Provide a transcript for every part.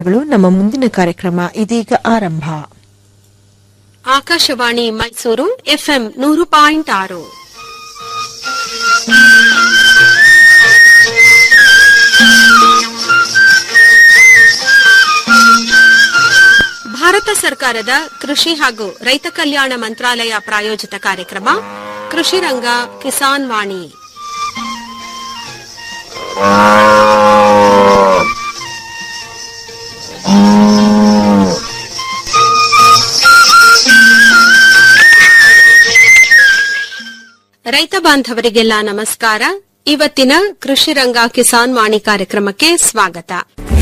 ಗಳು ನಮ್ಮ ಮುಂದಿನ ಕಾರ್ಯಕ್ರಮ ಇದೀಗ ಆರಂಭ ಆಕಾಶವಾಣಿ ಮೈಸೂರು ಎಫ್ಎಂ ನೂರು ಪಾಯಿಂಟ್ ಆರು ಭಾರತ ಸರ್ಕಾರದ ಕೃಷಿ ಹಾಗೂ ರೈತ ಕಲ್ಯಾಣ ಮಂತ್ರಾಲಯ ಪ್ರಾಯೋಜಿತ ಕಾರ್ಯಕ್ರಮ ಕೃಷಿ ರಂಗ ಕಿಸಾನ್ ವಾಣಿ ರೈತ ಬಾಂಧವರಿಗೆಲ್ಲ ನಮಸ್ಕಾರ ಇವತ್ತಿನ ಕೃಷಿ ರಂಗ ಕಿಸಾನ್ ವಾಣಿ ಕಾರ್ಯಕ್ರಮಕ್ಕೆ ಸ್ವಾಗತ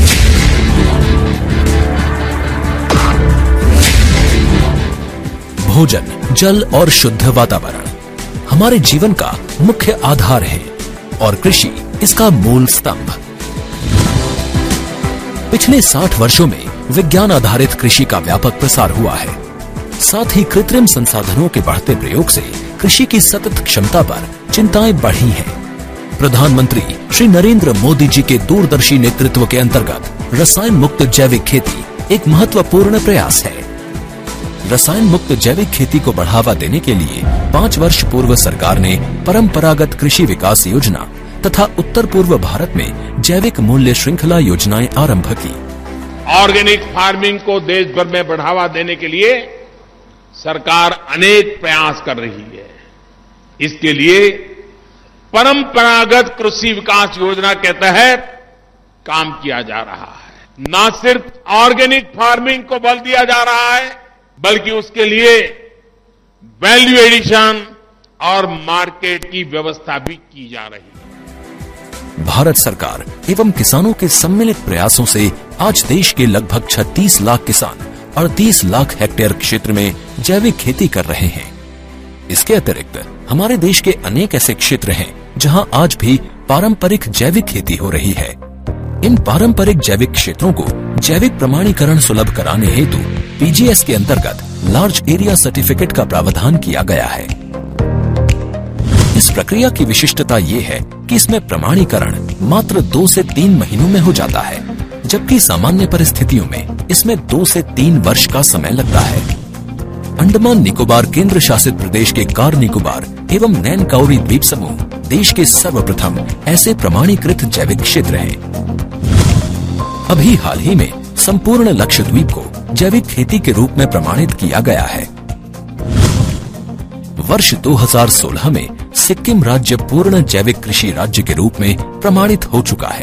भोजन जल और शुद्ध वातावरण हमारे जीवन का मुख्य आधार है और कृषि इसका मूल स्तंभ पिछले 60 वर्षों में विज्ञान आधारित कृषि का व्यापक प्रसार हुआ है साथ ही कृत्रिम संसाधनों के बढ़ते प्रयोग से कृषि की सतत क्षमता पर चिंताएं बढ़ी हैं। प्रधानमंत्री श्री नरेंद्र मोदी जी के दूरदर्शी नेतृत्व के अंतर्गत रसायन मुक्त जैविक खेती एक महत्वपूर्ण प्रयास है रसायन मुक्त जैविक खेती को बढ़ावा देने के लिए पाँच वर्ष पूर्व सरकार ने परंपरागत कृषि विकास योजना तथा उत्तर पूर्व भारत में जैविक मूल्य श्रृंखला योजनाएं आरंभ की ऑर्गेनिक फार्मिंग को देश भर में बढ़ावा देने के लिए सरकार अनेक प्रयास कर रही है इसके लिए परंपरागत कृषि विकास योजना के तहत काम किया जा रहा है न सिर्फ ऑर्गेनिक फार्मिंग को बल दिया जा रहा है बल्कि उसके लिए वैल्यू एडिशन और मार्केट की व्यवस्था भी की जा रही है भारत सरकार एवं किसानों के सम्मिलित प्रयासों से आज देश के लगभग 36 लाख किसान 38 लाख हेक्टेयर क्षेत्र में जैविक खेती कर रहे हैं इसके अतिरिक्त हमारे देश के अनेक ऐसे क्षेत्र हैं जहां आज भी पारंपरिक जैविक खेती हो रही है इन पारंपरिक जैविक क्षेत्रों को जैविक प्रमाणीकरण सुलभ कराने हेतु पीजीएस के अंतर्गत लार्ज एरिया सर्टिफिकेट का प्रावधान किया गया है इस प्रक्रिया की विशिष्टता ये है कि इसमें प्रमाणीकरण मात्र दो से तीन महीनों में हो जाता है जबकि सामान्य परिस्थितियों में इसमें दो से तीन वर्ष का समय लगता है अंडमान निकोबार केंद्र शासित प्रदेश के कार निकोबार एवं नैन काउरी द्वीप समूह देश के सर्वप्रथम ऐसे प्रमाणीकृत जैविक क्षेत्र हैं अभी हाल ही में संपूर्ण लक्षद्वीप को जैविक खेती के रूप में प्रमाणित किया गया है वर्ष 2016 में सिक्किम राज्य पूर्ण जैविक कृषि राज्य के रूप में प्रमाणित हो चुका है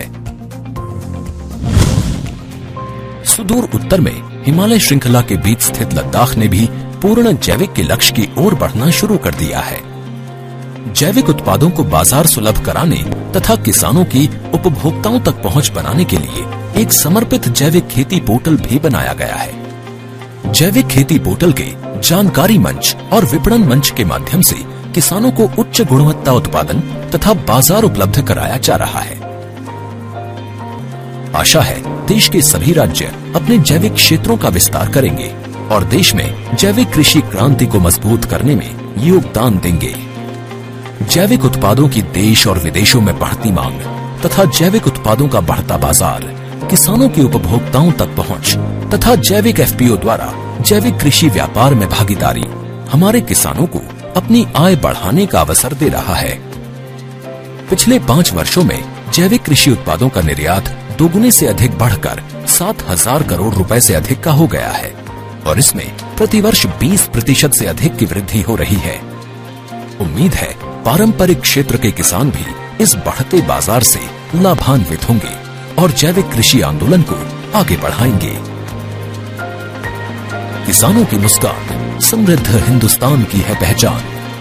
सुदूर उत्तर में हिमालय श्रृंखला के बीच स्थित लद्दाख ने भी पूर्ण जैविक के लक्ष्य की ओर बढ़ना शुरू कर दिया है जैविक उत्पादों को बाजार सुलभ कराने तथा किसानों की उपभोक्ताओं तक पहुंच बनाने के लिए एक समर्पित जैविक खेती पोर्टल भी बनाया गया है जैविक खेती पोर्टल के जानकारी मंच और विपणन मंच के माध्यम से किसानों को उच्च गुणवत्ता उत्पादन तथा बाजार उपलब्ध कराया जा रहा है आशा है देश के सभी राज्य अपने जैविक क्षेत्रों का विस्तार करेंगे और देश में जैविक कृषि क्रांति को मजबूत करने में योगदान देंगे जैविक उत्पादों की देश और विदेशों में बढ़ती मांग तथा जैविक उत्पादों का बढ़ता बाजार किसानों की उपभोक्ताओं तक पहुंच तथा जैविक एफपीओ द्वारा जैविक कृषि व्यापार में भागीदारी हमारे किसानों को अपनी आय बढ़ाने का अवसर दे रहा है पिछले पाँच वर्षों में जैविक कृषि उत्पादों का निर्यात दोगुने से अधिक बढ़कर सात हजार करोड़ रुपए से अधिक का हो गया है और इसमें प्रतिवर्ष 20 प्रतिशत से अधिक की वृद्धि हो रही है उम्मीद है पारंपरिक क्षेत्र के किसान भी इस बढ़ते बाजार से लाभान्वित होंगे और जैविक कृषि आंदोलन को आगे बढ़ाएंगे किसानों की मुस्कान समृद्ध हिंदुस्तान की है पहचान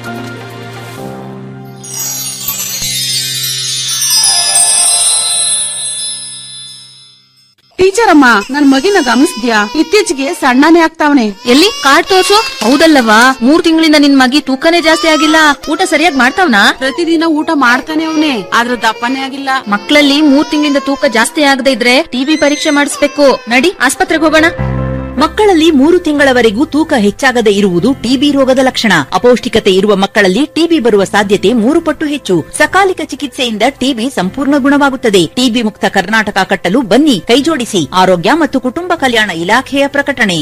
ಟೀಚರ್ ಅಮ್ಮ ನನ್ ಮಗಿನ ಗಮನಿಸ್ದ್ಯಾ ಇತ್ತೀಚೆಗೆ ಸಣ್ಣನೇ ಆಗ್ತಾವನೆ ಎಲ್ಲಿ ಕಾರ್ಡ್ ತೋರ್ಸು ಹೌದಲ್ಲವಾ ಮೂರ್ ತಿಂಗಳಿಂದ ನಿನ್ ಮಗಿ ತೂಕನೇ ಜಾಸ್ತಿ ಆಗಿಲ್ಲ ಊಟ ಸರಿಯಾಗಿ ಮಾಡ್ತಾವ್ನಾ ಪ್ರತಿದಿನ ಊಟ ಮಾಡ್ತಾನೆ ಅವನೇ ಆದ್ರ ದಪ್ಪನೇ ಆಗಿಲ್ಲ ಮಕ್ಕಳಲ್ಲಿ ಮೂರ್ ತಿಂಗಳಿಂದ ತೂಕ ಜಾಸ್ತಿ ಆಗದೆ ಇದ್ರೆ ಟಿಬಿ ಪರೀಕ್ಷೆ ಮಾಡಿಸ್ಬೇಕು ನಡಿ ಆಸ್ಪತ್ರೆಗೆ ಹೋಗೋಣ ಮಕ್ಕಳಲ್ಲಿ ಮೂರು ತಿಂಗಳವರೆಗೂ ತೂಕ ಹೆಚ್ಚಾಗದೆ ಇರುವುದು ಟಿಬಿ ರೋಗದ ಲಕ್ಷಣ ಅಪೌಷ್ಟಿಕತೆ ಇರುವ ಮಕ್ಕಳಲ್ಲಿ ಟಿಬಿ ಬರುವ ಸಾಧ್ಯತೆ ಮೂರು ಪಟ್ಟು ಹೆಚ್ಚು ಸಕಾಲಿಕ ಚಿಕಿತ್ಸೆಯಿಂದ ಟಿಬಿ ಸಂಪೂರ್ಣ ಗುಣವಾಗುತ್ತದೆ ಟಿಬಿ ಮುಕ್ತ ಕರ್ನಾಟಕ ಕಟ್ಟಲು ಬನ್ನಿ ಕೈಜೋಡಿಸಿ ಆರೋಗ್ಯ ಮತ್ತು ಕುಟುಂಬ ಕಲ್ಯಾಣ ಇಲಾಖೆಯ ಪ್ರಕಟಣೆ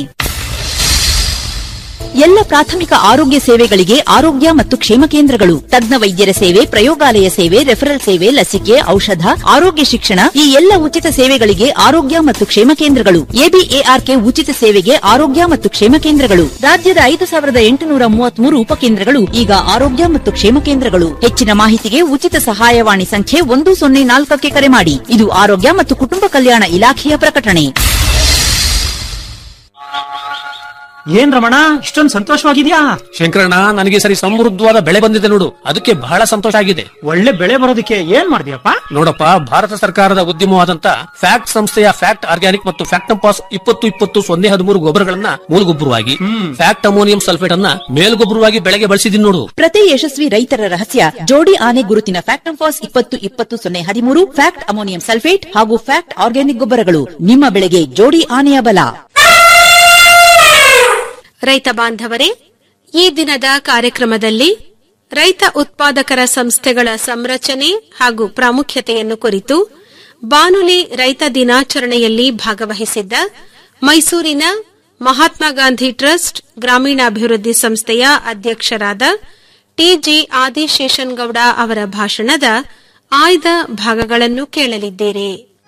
ಎಲ್ಲ ಪ್ರಾಥಮಿಕ ಆರೋಗ್ಯ ಸೇವೆಗಳಿಗೆ ಆರೋಗ್ಯ ಮತ್ತು ಕ್ಷೇಮ ಕೇಂದ್ರಗಳು ತಜ್ಞ ವೈದ್ಯರ ಸೇವೆ ಪ್ರಯೋಗಾಲಯ ಸೇವೆ ರೆಫರಲ್ ಸೇವೆ ಲಸಿಕೆ ಔಷಧ ಆರೋಗ್ಯ ಶಿಕ್ಷಣ ಈ ಎಲ್ಲ ಉಚಿತ ಸೇವೆಗಳಿಗೆ ಆರೋಗ್ಯ ಮತ್ತು ಕ್ಷೇಮ ಕೇಂದ್ರಗಳು ಎಬಿಎಆರ್ಕೆ ಉಚಿತ ಸೇವೆಗೆ ಆರೋಗ್ಯ ಮತ್ತು ಕ್ಷೇಮ ಕೇಂದ್ರಗಳು ರಾಜ್ಯದ ಐದು ಸಾವಿರದ ಎಂಟುನೂರ ಮೂವತ್ಮೂರು ಉಪಕೇಂದ್ರಗಳು ಈಗ ಆರೋಗ್ಯ ಮತ್ತು ಕ್ಷೇಮ ಕೇಂದ್ರಗಳು ಹೆಚ್ಚಿನ ಮಾಹಿತಿಗೆ ಉಚಿತ ಸಹಾಯವಾಣಿ ಸಂಖ್ಯೆ ಒಂದು ಸೊನ್ನೆ ನಾಲ್ಕಕ್ಕೆ ಕರೆ ಮಾಡಿ ಇದು ಆರೋಗ್ಯ ಮತ್ತು ಕುಟುಂಬ ಕಲ್ಯಾಣ ಇಲಾಖೆಯ ಪ್ರಕಟಣೆ ಏನ್ ರಮಣ ಇಷ್ಟೊಂದು ಸಂತೋಷವಾಗಿದ್ಯಾ ಶಂಕರಣ್ಣ ನನಗೆ ಸರಿ ಸಮೃದ್ಧವಾದ ಬೆಳೆ ಬಂದಿದೆ ನೋಡು ಅದಕ್ಕೆ ಬಹಳ ಸಂತೋಷ ಆಗಿದೆ ಒಳ್ಳೆ ಬೆಳೆ ಬರೋದಕ್ಕೆ ಏನ್ ಮಾಡಿದ್ಯಪ್ಪ ನೋಡಪ್ಪ ಭಾರತ ಸರ್ಕಾರದ ಉದ್ಯಮವಾದಂತ ಫ್ಯಾಕ್ಟ್ ಸಂಸ್ಥೆಯ ಫ್ಯಾಕ್ಟ್ ಆರ್ಗ್ಯಾನಿಕ್ ಮತ್ತು ಫ್ಯಾಕ್ಟಂಪಾಸ್ ಇಪ್ಪತ್ತು ಇಪ್ಪತ್ತು ಸೊನ್ನೆ ಹದಿಮೂರು ಗೊಬ್ಬರಗಳನ್ನ ಮೂಲಗೊಬ್ಬರವಾಗಿ ಫ್ಯಾಕ್ಟ್ ಅಮೋನಿಯಂ ಸಲ್ಫೇಟ್ ಅನ್ನ ಮೇಲ್ಗೊಬ್ಬರವಾಗಿ ಬೆಳೆಗೆ ಬಳಸಿದೀನಿ ನೋಡು ಪ್ರತಿ ಯಶಸ್ವಿ ರೈತರ ರಹಸ್ಯ ಜೋಡಿ ಆನೆ ಗುರುತಿನ ಫ್ಯಾಕ್ಟಂಫಾಸ್ ಇಪ್ಪತ್ತು ಇಪ್ಪತ್ತು ಸೊನ್ನೆ ಹದಿಮೂರು ಫ್ಯಾಕ್ಟ್ ಅಮೋನಿಯಂ ಸಲ್ಫೇಟ್ ಹಾಗೂ ಫ್ಯಾಕ್ಟ್ ಆರ್ಗ್ಯಾನಿಕ್ ಗೊಬ್ಬರಗಳು ನಿಮ್ಮ ಬೆಳೆಗೆ ಜೋಡಿ ಆನೆಯ ಬಲ ರೈತ ಬಾಂಧವರೇ ಈ ದಿನದ ಕಾರ್ಯಕ್ರಮದಲ್ಲಿ ರೈತ ಉತ್ಪಾದಕರ ಸಂಸ್ಥೆಗಳ ಸಂರಚನೆ ಹಾಗೂ ಪ್ರಾಮುಖ್ಯತೆಯನ್ನು ಕುರಿತು ಬಾನುಲಿ ರೈತ ದಿನಾಚರಣೆಯಲ್ಲಿ ಭಾಗವಹಿಸಿದ್ದ ಮೈಸೂರಿನ ಮಹಾತ್ಮ ಗಾಂಧಿ ಟ್ರಸ್ಟ್ ಗ್ರಾಮೀಣಾಭಿವೃದ್ಧಿ ಸಂಸ್ಥೆಯ ಅಧ್ಯಕ್ಷರಾದ ಟಿಜಿ ಆದಿಶೇಷನ್ಗೌಡ ಅವರ ಭಾಷಣದ ಆಯ್ದ ಭಾಗಗಳನ್ನು ಕೇಳಲಿದ್ದೀರಿ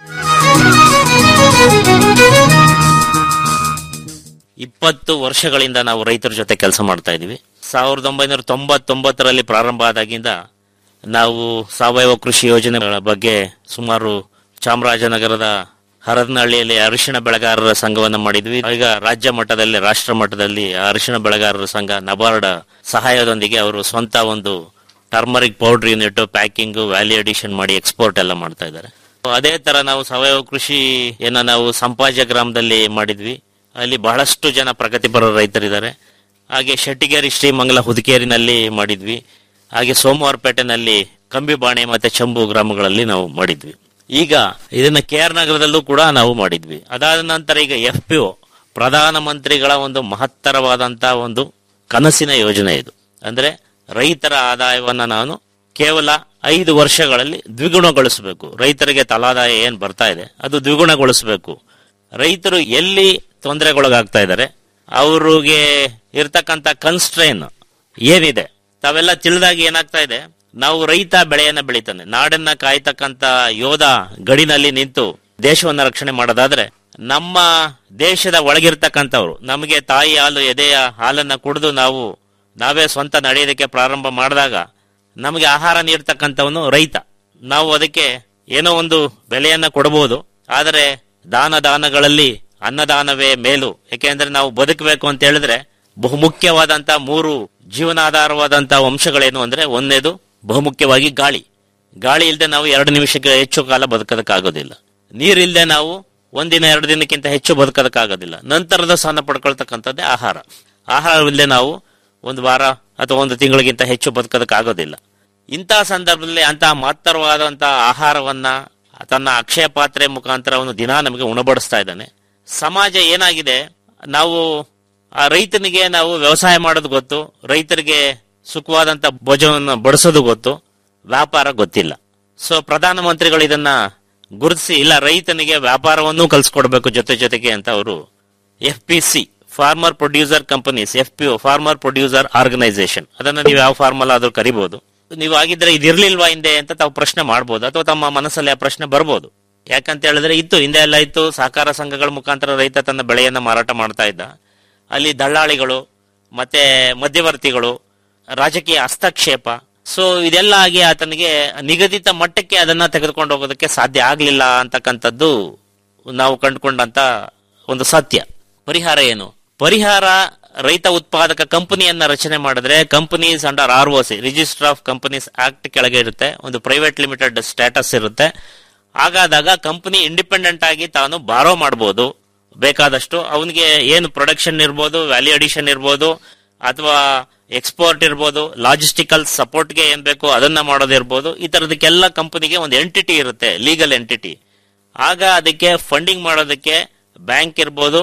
ಇಪ್ಪತ್ತು ವರ್ಷಗಳಿಂದ ನಾವು ರೈತರ ಜೊತೆ ಕೆಲಸ ಮಾಡ್ತಾ ಇದೀವಿ ಸಾವಿರದ ಒಂಬೈನೂರ ತೊಂಬತ್ತೊಂಬತ್ತರಲ್ಲಿ ಪ್ರಾರಂಭ ಆದಾಗಿಂದ ನಾವು ಸಾವಯವ ಕೃಷಿ ಯೋಜನೆಗಳ ಬಗ್ಗೆ ಸುಮಾರು ಚಾಮರಾಜನಗರದ ಹರದನಹಳ್ಳಿಯಲ್ಲಿ ಅರಿಶಿಣ ಬೆಳೆಗಾರರ ಸಂಘವನ್ನ ಮಾಡಿದ್ವಿ ಈಗ ರಾಜ್ಯ ಮಟ್ಟದಲ್ಲಿ ರಾಷ್ಟ್ರ ಮಟ್ಟದಲ್ಲಿ ಆ ಅರಿಶಿಣ ಬೆಳೆಗಾರರ ಸಂಘ ನಬಾರ್ಡ್ ಸಹಾಯದೊಂದಿಗೆ ಅವರು ಸ್ವಂತ ಒಂದು turmeric powder unit packing value addition ಮಾಡಿ ಎಕ್ಸ್ಪೋರ್ಟ್ ಎಲ್ಲ ಮಾಡ್ತಾ ಇದ್ದಾರೆ ಅದೇ ತರ ನಾವು ಸಾವಯವ ಕೃಷಿಯನ್ನ ನಾವು ಸಂಪಾಜ ಗ್ರಾಮದಲ್ಲಿ ಮಾಡಿದ್ವಿ ಅಲ್ಲಿ ಬಹಳಷ್ಟು ಜನ ಪ್ರಗತಿಪರ ರೈತರಿದ್ದಾರೆ ಹಾಗೆ ಶೆಟ್ಟಿಗೇರಿ ಶ್ರೀಮಂಗಲ ಹುದುಕೇರಿನಲ್ಲಿ ಮಾಡಿದ್ವಿ ಹಾಗೆ ಸೋಮವಾರಪೇಟೆನಲ್ಲಿ ಕಂಬಿಬಾಣೆ ಮತ್ತೆ ಚಂಬು ಗ್ರಾಮಗಳಲ್ಲಿ ನಾವು ಮಾಡಿದ್ವಿ ಈಗ ಇದನ್ನ ಕೆ ಆರ್ ನಗರದಲ್ಲೂ ಕೂಡ ನಾವು ಮಾಡಿದ್ವಿ ಅದಾದ ನಂತರ ಈಗ ಎಫ್ ಪಿ ಒ ಪ್ರಧಾನ ಮಂತ್ರಿಗಳ ಒಂದು ಮಹತ್ತರವಾದಂತ ಒಂದು ಕನಸಿನ ಯೋಜನೆ ಇದು ಅಂದ್ರೆ ರೈತರ ಆದಾಯವನ್ನ ನಾನು ಕೇವಲ ಐದು ವರ್ಷಗಳಲ್ಲಿ ದ್ವಿಗುಣಗೊಳಿಸಬೇಕು ರೈತರಿಗೆ ತಲಾದಾಯ ಏನ್ ಬರ್ತಾ ಇದೆ ಅದು ದ್ವಿಗುಣಗೊಳಿಸಬೇಕು ರೈತರು ಎಲ್ಲಿ ತೊಂದರೆಗೊಳಗಾಗ್ತಾ ಇದ್ದಾರೆ ಅವ್ರಿಗೆ ಇರ್ತಕ್ಕಂತ ಕನ್ಸ್ಟ್ರೈನ್ ಏನಿದೆ ತಾವೆಲ್ಲ ತಿಳಿದಾಗ ಏನಾಗ್ತಾ ಇದೆ ನಾವು ರೈತ ಬೆಳೆಯನ್ನ ಬೆಳಿತಾನೆ ನಾಡನ್ನ ಕಾಯ್ತಕ್ಕಂತ ಯೋಧ ಗಡಿನಲ್ಲಿ ನಿಂತು ದೇಶವನ್ನ ರಕ್ಷಣೆ ಮಾಡೋದಾದ್ರೆ ನಮ್ಮ ದೇಶದ ಒಳಗಿರ್ತಕ್ಕಂಥವ್ರು ನಮಗೆ ತಾಯಿ ಹಾಲು ಎದೆಯ ಹಾಲನ್ನ ಕುಡಿದು ನಾವು ನಾವೇ ಸ್ವಂತ ನಡೆಯೋದಕ್ಕೆ ಪ್ರಾರಂಭ ಮಾಡಿದಾಗ ನಮಗೆ ಆಹಾರ ನೀಡ್ತಕ್ಕಂಥವನು ರೈತ ನಾವು ಅದಕ್ಕೆ ಏನೋ ಒಂದು ಬೆಲೆಯನ್ನ ಕೊಡಬಹುದು ಆದರೆ ದಾನ ದಾನಗಳಲ್ಲಿ ಅನ್ನದಾನವೇ ಮೇಲು ಯಾಕೆಂದ್ರೆ ನಾವು ಬದುಕಬೇಕು ಅಂತ ಹೇಳಿದ್ರೆ ಬಹುಮುಖ್ಯವಾದಂತ ಮೂರು ಜೀವನಾಧಾರವಾದಂತ ಅಂಶಗಳೇನು ಅಂದ್ರೆ ಒಂದೇದು ಬಹುಮುಖ್ಯವಾಗಿ ಗಾಳಿ ಗಾಳಿ ಇಲ್ಲದೆ ನಾವು ಎರಡು ನಿಮಿಷಕ್ಕೆ ಹೆಚ್ಚು ಕಾಲ ಬದುಕೋದಕ್ಕಾಗೋದಿಲ್ಲ ನೀರಿಲ್ಲದೆ ನಾವು ಒಂದಿನ ಎರಡು ದಿನಕ್ಕಿಂತ ಹೆಚ್ಚು ಬದುಕೋದಕ್ಕಾಗೋದಿಲ್ಲ ನಂತರದ ಸ್ಥಾನ ಪಡ್ಕೊಳ್ತಕ್ಕಂಥದ್ದೇ ಆಹಾರ ಆಹಾರವಿಲ್ಲದೆ ನಾವು ಒಂದು ವಾರ ಅಥವಾ ಒಂದು ತಿಂಗಳಿಗಿಂತ ಹೆಚ್ಚು ಬದುಕೋದಕ್ಕಾಗೋದಿಲ್ಲ ಇಂತಹ ಸಂದರ್ಭದಲ್ಲಿ ಅಂತಹ ಮಹತ್ತರವಾದಂತಹ ಆಹಾರವನ್ನ ತನ್ನ ಅಕ್ಷಯ ಪಾತ್ರೆ ಮುಖಾಂತರ ಒಂದು ದಿನ ನಮಗೆ ಉಣಬಡಿಸ್ತಾ ಇದ್ದಾನೆ ಸಮಾಜ ಏನಾಗಿದೆ ನಾವು ಆ ರೈತನಿಗೆ ನಾವು ವ್ಯವಸಾಯ ಮಾಡೋದು ಗೊತ್ತು ರೈತರಿಗೆ ಸುಖವಾದಂತ ಭೋಜನವನ್ನು ಬಡಿಸೋದು ಗೊತ್ತು ವ್ಯಾಪಾರ ಗೊತ್ತಿಲ್ಲ ಸೊ ಪ್ರಧಾನಮಂತ್ರಿಗಳು ಇದನ್ನ ಗುರುತಿಸಿ ಇಲ್ಲ ರೈತನಿಗೆ ವ್ಯಾಪಾರವನ್ನು ಕಲ್ಸ್ಕೊಡ್ಬೇಕು ಜೊತೆ ಜೊತೆಗೆ ಅಂತ ಅವರು F P C farmer producer companies F P farmer producer organisation ಅದನ್ನ ನೀವು ಯಾವ ಫಾರ್ಮಲ್ ಆದ್ರೂ ಕರಿಬಹುದು ನೀವು ಆಗಿದ್ರೆ ಇದಿರ್ಲಿಲ್ವಾ ಹಿಂದೆ ಅಂತ ತಾವು ಪ್ರಶ್ನೆ ಮಾಡಬಹುದು ಅಥವಾ ತಮ್ಮ ಮನಸ್ಸಲ್ಲಿ ಆ ಪ್ರಶ್ನೆ ಬರ್ಬೋದು ಯಾಕಂತ ಹೇಳಿದ್ರೆ ಇತ್ತು ಹಿಂದೆ ಎಲ್ಲ ಇತ್ತು ಸಹಕಾರ ಸಂಘಗಳ ಮುಖಾಂತರ ರೈತ ತನ್ನ ಬೆಳೆಯನ್ನ ಮಾರಾಟ ಮಾಡ್ತಾ ಇದ್ದ ಅಲ್ಲಿ ದಳ್ಳಾಳಿಗಳು ಮತ್ತೆ ಮಧ್ಯವರ್ತಿಗಳು ರಾಜಕೀಯ ಹಸ್ತಕ್ಷೇಪ ಸೊ ಇದೆಲ್ಲ ಆಗಿ ಆತನಿಗೆ ನಿಗದಿತ ಮಟ್ಟಕ್ಕೆ ಅದನ್ನ ತೆಗೆದುಕೊಂಡು ಹೋಗೋದಕ್ಕೆ ಸಾಧ್ಯ ಆಗ್ಲಿಲ್ಲ ಅಂತಕ್ಕಂಥದ್ದು ನಾವು ಕಂಡುಕೊಂಡಂತ ಒಂದು ಸತ್ಯ ಪರಿಹಾರ ಏನು ಪರಿಹಾರ ರೈತ ಉತ್ಪಾದಕ ಕಂಪನಿಯನ್ನ ರಚನೆ ಮಾಡಿದ್ರೆ companies under R O C register of companies act ಕೆಳಗೆ ಇರುತ್ತೆ ಒಂದು ಪ್ರೈವೇಟ್ ಲಿಮಿಟೆಡ್ ಸ್ಟೇಟಸ್ ಇರುತ್ತೆ ಹಾಗಾದಾಗ ಕಂಪನಿ ಇಂಡಿಪೆಂಡೆಂಟ್ ಆಗಿ ತಾನು ಬಾರೋ ಮಾಡಬಹುದು ಬೇಕಾದಷ್ಟು ಅವನಿಗೆ ಏನು ಪ್ರೊಡಕ್ಷನ್ ಇರ್ಬೋದು ವ್ಯಾಲ್ಯೂ ಅಡಿಷನ್ ಇರ್ಬೋದು ಅಥವಾ ಎಕ್ಸ್ಪೋರ್ಟ್ ಇರ್ಬೋದು ಲಾಜಿಸ್ಟಿಕಲ್ ಸಪೋರ್ಟ್ಗೆ ಏನ್ ಬೇಕು ಅದನ್ನ ಮಾಡೋದಿರ್ಬೋದು ಈ ತರದಕ್ಕೆಲ್ಲ ಕಂಪನಿಗೆ ಒಂದು ಎಂಟಿಟಿ ಇರುತ್ತೆ ಲೀಗಲ್ ಎಂಟಿಟಿ ಆಗ ಅದಕ್ಕೆ ಫಂಡಿಂಗ್ ಮಾಡೋದಕ್ಕೆ ಬ್ಯಾಂಕ್ ಇರ್ಬೋದು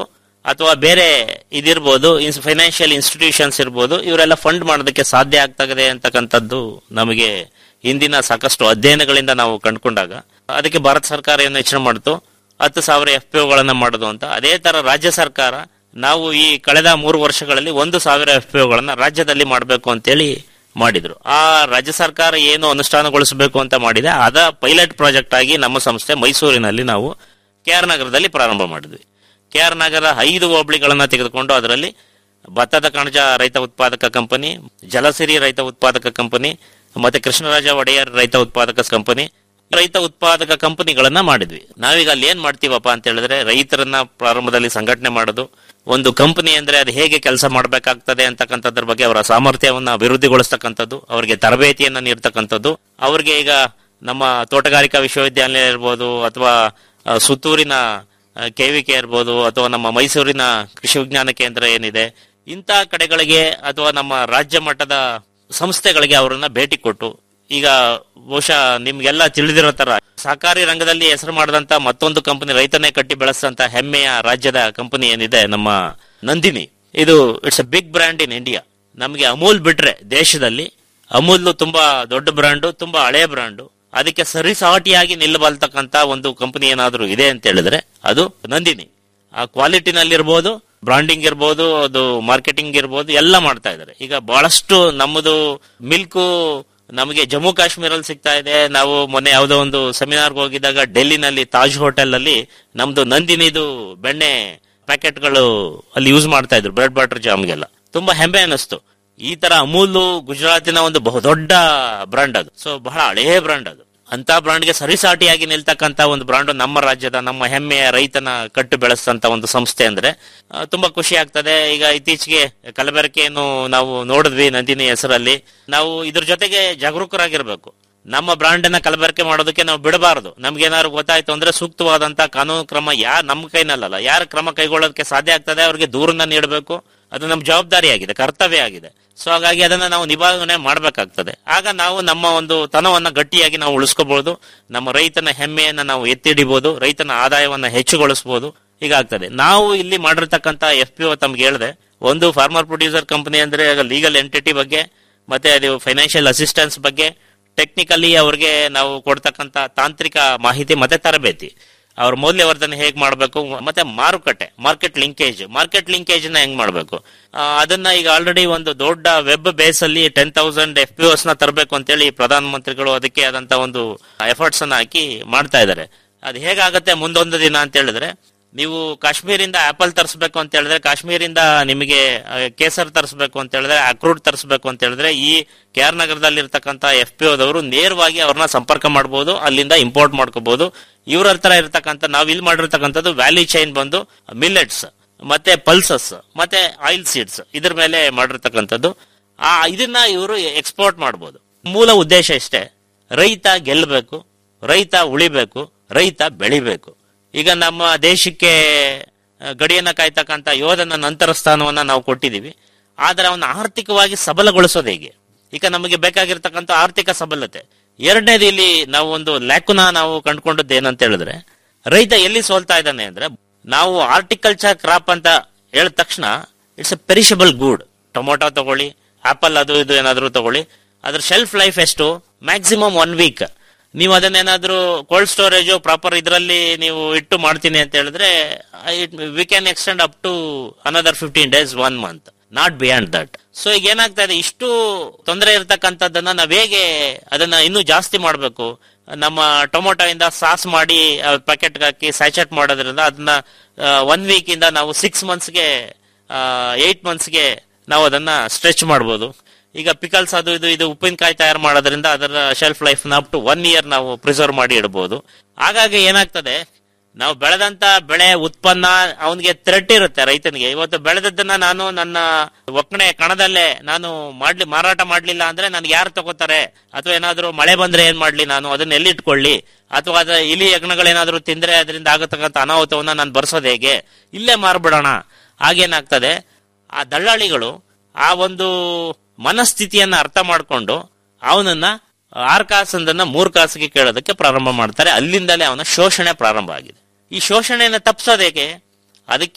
ಅಥವಾ ಬೇರೆ ಇದಿರ್ಬೋದು ಫೈನಾನ್ಷಿಯಲ್ ಇನ್ಸ್ಟಿಟ್ಯೂಷನ್ಸ್ ಇರ್ಬೋದು ಇವರೆಲ್ಲ ಫಂಡ್ ಮಾಡೋದಕ್ಕೆ ಸಾಧ್ಯ ಆಗ್ತದೆ ಅಂತಕ್ಕಂಥದ್ದು ನಮಗೆ ಹಿಂದಿನ ಸಾಕಷ್ಟು ಅಧ್ಯಯನಗಳಿಂದ ನಾವು ಕಂಡುಕೊಂಡಾಗ ಅದಕ್ಕೆ ಭಾರತ ಸರ್ಕಾರ ಏನು ಯೋಚನೆ ಮಾಡ್ತು ಹತ್ತು ಸಾವಿರ ಎಫ್ ಪಿ ಗಳನ್ನ ಮಾಡೋದು ಅಂತ ಅದೇ ತರ ರಾಜ್ಯ ಸರ್ಕಾರ ನಾವು ಈ ಕಳೆದ ಮೂರು ವರ್ಷಗಳಲ್ಲಿ ಒಂದು ಸಾವಿರ ಎಫ್ ಪಿ ಗಳನ್ನ ರಾಜ್ಯದಲ್ಲಿ ಮಾಡಬೇಕು ಅಂತೇಳಿ ಮಾಡಿದ್ರು ಆ ರಾಜ್ಯ ಸರ್ಕಾರ ಏನು ಅನುಷ್ಠಾನಗೊಳಿಸಬೇಕು ಅಂತ ಮಾಡಿದೆ ಅದ ಪೈಲಟ್ ಪ್ರಾಜೆಕ್ಟ್ ಆಗಿ ನಮ್ಮ ಸಂಸ್ಥೆ ಮೈಸೂರಿನಲ್ಲಿ ನಾವು ಕೆ ಆರ್ ನಗರದಲ್ಲಿ ಪ್ರಾರಂಭ ಮಾಡಿದ್ವಿ ಕೆ ಆರ್ ನಗರ ಐದು ಹೋಬಳಿಗಳನ್ನ ತೆಗೆದುಕೊಂಡು ಅದರಲ್ಲಿ ಭತ್ತದ ಕಣಜ ರೈತ ಉತ್ಪಾದಕ ಕಂಪನಿ ಜಲಸಿರಿ ರೈತ ಉತ್ಪಾದಕ ಕಂಪನಿ ಮತ್ತೆ ಕೃಷ್ಣರಾಜ ಒಡೆಯರ್ ರೈತ ಉತ್ಪಾದಕ ಕಂಪನಿ ರೈತ ಉತ್ಪಾದಕ ಕಂಪನಿಗಳನ್ನ ಮಾಡಿದ್ವಿ ನಾವೀಗ ಅಲ್ಲಿ ಏನ್ ಮಾಡ್ತೀವಪ್ಪ ಅಂತ ಹೇಳಿದ್ರೆ ರೈತರನ್ನ ಪ್ರಾರಂಭದಲ್ಲಿ ಸಂಘಟನೆ ಮಾಡೋದು ಒಂದು ಕಂಪನಿ ಅಂದ್ರೆ ಅದು ಹೇಗೆ ಕೆಲಸ ಮಾಡಬೇಕಾಗ್ತದೆ ಅಂತಕ್ಕಂಥದ್ರ ಬಗ್ಗೆ ಅವರ ಸಾಮರ್ಥ್ಯವನ್ನ ಅಭಿವೃದ್ಧಿಗೊಳಿಸ್ತಕ್ಕಂಥದ್ದು ಅವರಿಗೆ ತರಬೇತಿಯನ್ನ ನೀಡ್ತಕ್ಕಂಥದ್ದು ಅವ್ರಿಗೆ ಈಗ ನಮ್ಮ ತೋಟಗಾರಿಕಾ ವಿಶ್ವವಿದ್ಯಾಲಯ ಇರ್ಬೋದು ಅಥವಾ ಆ, ಸುತ್ತೂರಿನ ಕೆವಿಕೆ ಇರ್ಬೋದು ಅಥವಾ ನಮ್ಮ ಮೈಸೂರಿನ ಕೃಷಿ ವಿಜ್ಞಾನ ಕೇಂದ್ರ ಏನಿದೆ ಇಂಥ ಕಡೆಗಳಿಗೆ ಅಥವಾ ನಮ್ಮ ರಾಜ್ಯ ಮಟ್ಟದ ಸಂಸ್ಥೆಗಳಿಗೆ ಅವರನ್ನ ಭೇಟಿ ಕೊಟ್ಟು ಈಗ ಬಹುಶಃ ನಿಮ್ಗೆಲ್ಲ ತಿಳಿದಿರೋ ತರ ಸಹಕಾರಿ ರಂಗದಲ್ಲಿ ಹೆಸರು ಮಾಡಿದಂತ ಮತ್ತೊಂದು ಕಂಪನಿ ರೈತನೇ ಕಟ್ಟಿ ಬೆಳೆಸಂತ ಹೆಮ್ಮೆಯ ರಾಜ್ಯದ ಕಂಪನಿ ಏನಿದೆ ನಮ್ಮ ನಂದಿನಿ ಇದು it's a big brand in India ನಮಗೆ ಅಮೂಲ್ ಬಿಟ್ರೆ ದೇಶದಲ್ಲಿ ಅಮೂಲ್ ತುಂಬಾ ದೊಡ್ಡ ಬ್ರ್ಯಾಂಡು ತುಂಬಾ ಹಳೆ ಬ್ರ್ಯಾಂಡು ಅದಕ್ಕೆ ಸರಿಸಾಟಿಯಾಗಿ ನಿಲ್ಲಬಲ್ತಕ್ಕಂತ ಒಂದು ಕಂಪನಿ ಏನಾದ್ರೂ ಇದೆ ಅಂತ ಹೇಳಿದ್ರೆ ಅದು ನಂದಿನಿ ಆ ಕ್ವಾಲಿಟಿನಲ್ಲಿರ್ಬೋದು ಬ್ರಾಂಡಿಂಗ್ ಇರ್ಬೋದು ಅದು ಮಾರ್ಕೆಟಿಂಗ್ ಇರ್ಬೋದು ಎಲ್ಲ ಮಾಡ್ತಾ ಇದ್ದಾರೆ ಈಗ ಬಹಳಷ್ಟು ನಮ್ಮದು ಮಿಲ್ಕು ನಮಗೆ ಜಮ್ಮು ಕಾಶ್ಮೀರಲ್ಲಿ ಸಿಗ್ತಾ ಇದೆ ನಾವು ಮೊನ್ನೆ ಯಾವುದೋ ಒಂದು ಸೆಮಿನಾರ್ಗೆ ಹೋಗಿದ್ದಾಗ ಡೆಲ್ಲಿನಲ್ಲಿ ತಾಜ್ ಹೋಟೆಲ್ ಅಲ್ಲಿ ನಮ್ದು ನಂದಿನಿದು ಬೆಣ್ಣೆ ಪ್ಯಾಕೆಟ್ಗಳು ಅಲ್ಲಿ ಯೂಸ್ ಮಾಡ್ತಾ ಇದ್ರು ಬ್ರೆಡ್ ಬಟರ್ ಜಾಮ್ಗೆಲ್ಲ ತುಂಬಾ ಹೆಮ್ಮೆ ಅನಿಸ್ತು ಈ ತರ ಅಮೂಲ್ ಗುಜರಾತಿನ ಒಂದು ಬಹುದೊಡ್ಡ ಬ್ರಾಂಡ್ ಅದು ಸೊ ಬಹಳ ಹಳೆಯ ಬ್ರಾಂಡ್ ಅದು ಅಂತ ಬ್ರಾಂಡ್ಗೆ ಸರಿಸಾಟಿಯಾಗಿ ನಿಲ್ತಕ್ಕಂತ ಒಂದು ಬ್ರಾಂಡ್ ನಮ್ಮ ರಾಜ್ಯದ ನಮ್ಮ ಹೆಮ್ಮೆಯ ರೈತನ ಕಟ್ಟು ಬೆಳೆಸಂತ ಒಂದು ಸಂಸ್ಥೆ ಅಂದ್ರೆ ಆ, ತುಂಬಾ ಖುಷಿ ಆಗ್ತದೆ ಈಗ ಇತ್ತೀಚೆಗೆ ಕಲಬೆರಕೆಯನ್ನು ನಾವು ನೋಡಿದ್ವಿ ನಂದಿನಿ ಹೆಸರಲ್ಲಿ ನಾವು ಇದ್ರ ಜೊತೆಗೆ ಜಾಗರೂಕರಾಗಿರ್ಬೇಕು ನಮ್ಮ ಬ್ರಾಂಡ್ ಅನ್ನ ಕಲಬೆರಕೆ ಮಾಡೋದಕ್ಕೆ ನಾವು ಬಿಡಬಾರದು ನಮ್ಗೇನಾದ್ರು ಗೊತ್ತಾಯ್ತು ಅಂದ್ರೆ ಸೂಕ್ತವಾದಂತ ಕಾನೂನು ಕ್ರಮ ಯಾರ್ ನಮ್ಮ ಕೈನಲ್ಲ ಯಾರ ಕ್ರಮ ಕೈಗೊಳ್ಳೋದಕ್ಕೆ ಸಾಧ್ಯ ಆಗ್ತದೆ ಅವ್ರಿಗೆ ದೂರನ್ನ ನೀಡಬೇಕು ಅದು ನಮ್ಮ ಜವಾಬ್ದಾರಿ ಆಗಿದೆ ಕರ್ತವ್ಯ ಆಗಿದೆ ಸೊ ಹಾಗಾಗಿ ಅದನ್ನ ನಾವು ನಿಭಾವಣೆ ಮಾಡಬೇಕಾಗ್ತದೆ ಆಗ ನಾವು ನಮ್ಮ ಒಂದು ತನವನ್ನ ಗಟ್ಟಿಯಾಗಿ ನಾವು ಉಳಿಸ್ಕೋಬಹುದು ನಮ್ಮ ರೈತನ ಹೆಮ್ಮೆಯನ್ನ ನಾವು ಎತ್ತಿಡಿಬಹುದು ರೈತನ ಆದಾಯವನ್ನ ಹೆಚ್ಚುಗೊಳಿಸಬಹುದು ಹೀಗಾಗ್ತದೆ ನಾವು ಇಲ್ಲಿ ಮಾಡಿರ್ತಕ್ಕಂತ ಎಫ್ ಪಿ ಒ ತಮ್ಗೆ ಹೇಳಿದೆ ಒಂದು ಫಾರ್ಮರ್ ಪ್ರೊಡ್ಯೂಸರ್ ಕಂಪನಿ ಅಂದ್ರೆ ಲೀಗಲ್ ಎಂಟಿಟಿ ಬಗ್ಗೆ ಮತ್ತೆ ಅದು ಫೈನಾನ್ಷಿಯಲ್ ಅಸಿಸ್ಟೆನ್ಸ್ ಬಗ್ಗೆ ಟೆಕ್ನಿಕಲಿ ಅವ್ರಿಗೆ ನಾವು ಕೊಡ್ತಕ್ಕಂತ ತಾಂತ್ರಿಕ ಮಾಹಿತಿ ಮತ್ತೆ ತರಬೇತಿ ಅವ್ರ ಮೌಲ್ಯವರ್ಧನೆ ಹೇಗ್ ಮಾಡಬೇಕು ಮತ್ತೆ ಮಾರುಕಟ್ಟೆ ಮಾರ್ಕೆಟ್ ಲಿಂಕೇಜ್ ಮಾರ್ಕೆಟ್ ಲಿಂಕೇಜ್ ನ ಹೆಂಗ್ ಮಾಡಬೇಕು ಅದನ್ನ ಈಗ ಆಲ್ರೆಡಿ ಒಂದು ದೊಡ್ಡ ವೆಬ್ ಬೇಸ್ ಅಲ್ಲಿ ಟೆನ್ ತೌಸಂಡ್ ಎಫ್ ಪಿ ನ ತರಬೇಕು ಅಂತೇಳಿ ಪ್ರಧಾನ ಮಂತ್ರಿಗಳು ಅದಕ್ಕೆ ಆದಂತ ಒಂದು ಎಫರ್ಟ್ಸ್ ಅನ್ನ ಹಾಕಿ ಮಾಡ್ತಾ ಇದ್ದಾರೆ ಅದು ಹೇಗಾಗತ್ತೆ ಮುಂದೊಂದು ದಿನ ಅಂತ ಹೇಳಿದ್ರೆ ನೀವು ಕಾಶ್ಮೀರಿಂದ ಆಪಲ್ ತರಿಸ್ಬೇಕು ಅಂತ ಹೇಳಿದ್ರೆ ಕಾಶ್ಮೀರಿಂದ ನಿಮಗೆ ಆ, ಕೇಸರ್ ತರಿಸ್ಬೇಕು ಅಂತ ಹೇಳಿದ್ರೆ ಅಕ್ರೂಟ್ ತರಿಸ್ಬೇಕು ಅಂತ ಹೇಳಿದ್ರೆ ಈ ಕೆ ಆರ್ ನಗರದಲ್ಲಿ ಇರ್ತಕ್ಕಂತ ಎಫ್ ಪಿ ಓದವರು ನೇರವಾಗಿ ಅವ್ರನ್ನ ಸಂಪರ್ಕ ಮಾಡಬಹುದು ಅಲ್ಲಿಂದ ಇಂಪೋರ್ಟ್ ಮಾಡ್ಕೋಬಹುದು ಇವ್ರ ಹತ್ರ ಇರ್ತಕ್ಕಂಥ ನಾವ್ ಇಲ್ಲಿ ಮಾಡಿರ್ತಕ್ಕಂಥದ್ದು ವ್ಯಾಲ್ಯೂ ಚೈನ್ ಬಂದು ಮಿಲ್ಲೆಟ್ಸ್ ಮತ್ತೆ ಪಲ್ಸಸ್ ಮತ್ತೆ ಆಯಿಲ್ ಸೀಡ್ಸ್ ಇದ್ರ ಮೇಲೆ ಮಾಡಿರ್ತಕ್ಕಂಥದ್ದು ಆ ಇದನ್ನ ಇವರು ಎಕ್ಸ್ಪೋರ್ಟ್ ಮಾಡಬಹುದು ಮೂಲ ಉದ್ದೇಶ ಇಷ್ಟೇ ರೈತ ಗೆಲ್ಲಬೇಕು ರೈತ ಉಳಿಬೇಕು ರೈತ ಬೆಳಿಬೇಕು ಈಗ ನಮ್ಮ ದೇಶಕ್ಕೆ ಆ, ಗಡಿಯನ್ನ ಕಾಯ್ತಕ್ಕಂತ ಯೋಧನ ನಂತರ ಸ್ಥಾನವನ್ನ ನಾವು ಕೊಟ್ಟಿದೀವಿ ಆದ್ರೆ ಅವನ್ನ ಆರ್ಥಿಕವಾಗಿ ಸಬಲಗೊಳಿಸೋದು ಹೇಗೆ ಈಗ ನಮಗೆ ಬೇಕಾಗಿರ್ತಕ್ಕಂಥ ಆರ್ಥಿಕ ಸಬಲತೆ ಎರಡನೇದು ಇಲ್ಲಿ ನಾವು ಒಂದು ಲ್ಯಾಕುನ ನಾವು ಕಂಡುಕೊಂಡದ್ದು ಏನಂತ ಹೇಳಿದ್ರೆ ರೈತ ಎಲ್ಲಿ ಸೋಲ್ತಾ ಇದ್ದಾನೆ ಅಂದ್ರೆ ನಾವು ಆರ್ಟಿಕಲ್ಚರ್ ಕ್ರಾಪ್ ಅಂತ ಹೇಳಿದ ತಕ್ಷಣ it's a perishable good tomato ತಗೊಳ್ಳಿ ಆಪಲ್ ಅದು ಇದು ಏನಾದ್ರು ತಗೊಳ್ಳಿ ಅದ್ರ ಶೆಲ್ಫ್ ಲೈಫ್ ಎಷ್ಟು ಮ್ಯಾಕ್ಸಿಮಮ್ ಒನ್ ವೀಕ್ ನೀವು ಅದನ್ನೇನಾದ್ರೂ ಕೋಲ್ಡ್ ಸ್ಟೋರೇಜ್ ಪ್ರಾಪರ್ ಇದರಲ್ಲಿ ನೀವು ಇಟ್ಟು ಮಾಡ್ತೀನಿ ಅಂತ ಹೇಳಿದ್ರೆ we can extend up to another fifteen days one month not beyond that so ಈಗ ಏನಾಗ್ತಾ ಇದೆ ಇಷ್ಟು ತೊಂದರೆ ಇರತಕ್ಕಂಥದ್ದನ್ನ ನಾವ್ ಹೇಗೆ ಅದನ್ನ ಇನ್ನೂ ಜಾಸ್ತಿ ಮಾಡಬೇಕು ನಮ್ಮ ಟೊಮೊಟೊ ಇಂದ ಸಾಸ್ ಮಾಡಿ ಪ್ಯಾಕೆಟ್ ಹಾಕಿ ಸ್ಯಾಚೆಟ್ ಮಾಡೋದ್ರಿಂದ ಅದನ್ನ ಒನ್ ವೀಕ್ ಇಂದ ನಾವು ಸಿಕ್ಸ್ ಮಂತ್ಸ್ಗೆ ಏಟ್ ಮಂತ್ಸ್ಗೆ ನಾವು ಅದನ್ನ ಸ್ಟ್ರೆಚ್ ಮಾಡ್ಬೋದು ಈಗ ಪಿಕಲ್ಸ್ ಅದು ಇದು ಇದು ಉಪ್ಪಿನಕಾಯಿ ತಯಾರು ಮಾಡೋದ್ರಿಂದ ಅದರ ಶೆಲ್ಫ್ ಲೈಫ್ ನ ಅಪ್ ಟು ಒನ್ ಇಯರ್ ನಾವು ಪ್ರಿಸರ್ವ್ ಮಾಡಿ ಇಡಬಹುದು ಹಾಗಾಗಿ ಏನಾಗ್ತದೆ ನಾವು ಬೆಳೆದಂತ ಬೆಳೆ ಉತ್ಪನ್ನ ಅವನಿಗೆ ಥ್ರೆಟ್ ಇರುತ್ತೆ ರೈತನಿಗೆ ಇವತ್ತು ಬೆಳೆದದ್ದನ್ನ ನಾನು ನನ್ನ ಒಕ್ಕಣೆ ಕಣದಲ್ಲೇ ನಾನು ಮಾಡ್ಲಿ ಮಾರಾಟ ಮಾಡ್ಲಿಲ್ಲ ಅಂದ್ರೆ ನನ್ಗೆ ಯಾರು ತಗೋತಾರೆ ಅಥವಾ ಏನಾದ್ರು ಮಳೆ ಬಂದ್ರೆ ಏನ್ ಮಾಡ್ಲಿ ನಾನು ಅದನ್ನ ಎಲ್ಲಿಟ್ಕೊಳ್ಳಿ ಅಥವಾ ಅದ ಇಲಿ ಯಜ್ಞಗಳೇನಾದ್ರೂ ತಿಂದ್ರೆ ಅದರಿಂದ ಆಗತಕ್ಕಂತ ಅನಾಹುತವನ್ನ ನಾನು ಬರ್ಸೋದು ಹೇಗೆ ಇಲ್ಲೇ ಮಾರ್ಬಿಡೋಣ ಆಗೇನಾಗ್ತದೆ ಆ ದಳ್ಳಾಳಿಗಳು ಆ ಒಂದು ಮನಸ್ಥಿತಿಯನ್ನ ಅರ್ಥ ಮಾಡ್ಕೊಂಡು ಅವನನ್ನ ಆರ್ ಕಾಸಂದನ್ನ ಮೂರ್ ಕಾಸಿಗೆ ಕೇಳೋದಕ್ಕೆ ಪ್ರಾರಂಭ ಮಾಡ್ತಾರೆ ಅಲ್ಲಿಂದಲೇ ಅವನ ಶೋಷಣೆ ಪ್ರಾರಂಭ ಆಗಿದೆ ಈ ಶೋಷಣೆಯನ್ನ ತಪ್ಪಿಸೋದು ಹೇಗೆ ಅದಕ್ಕೆ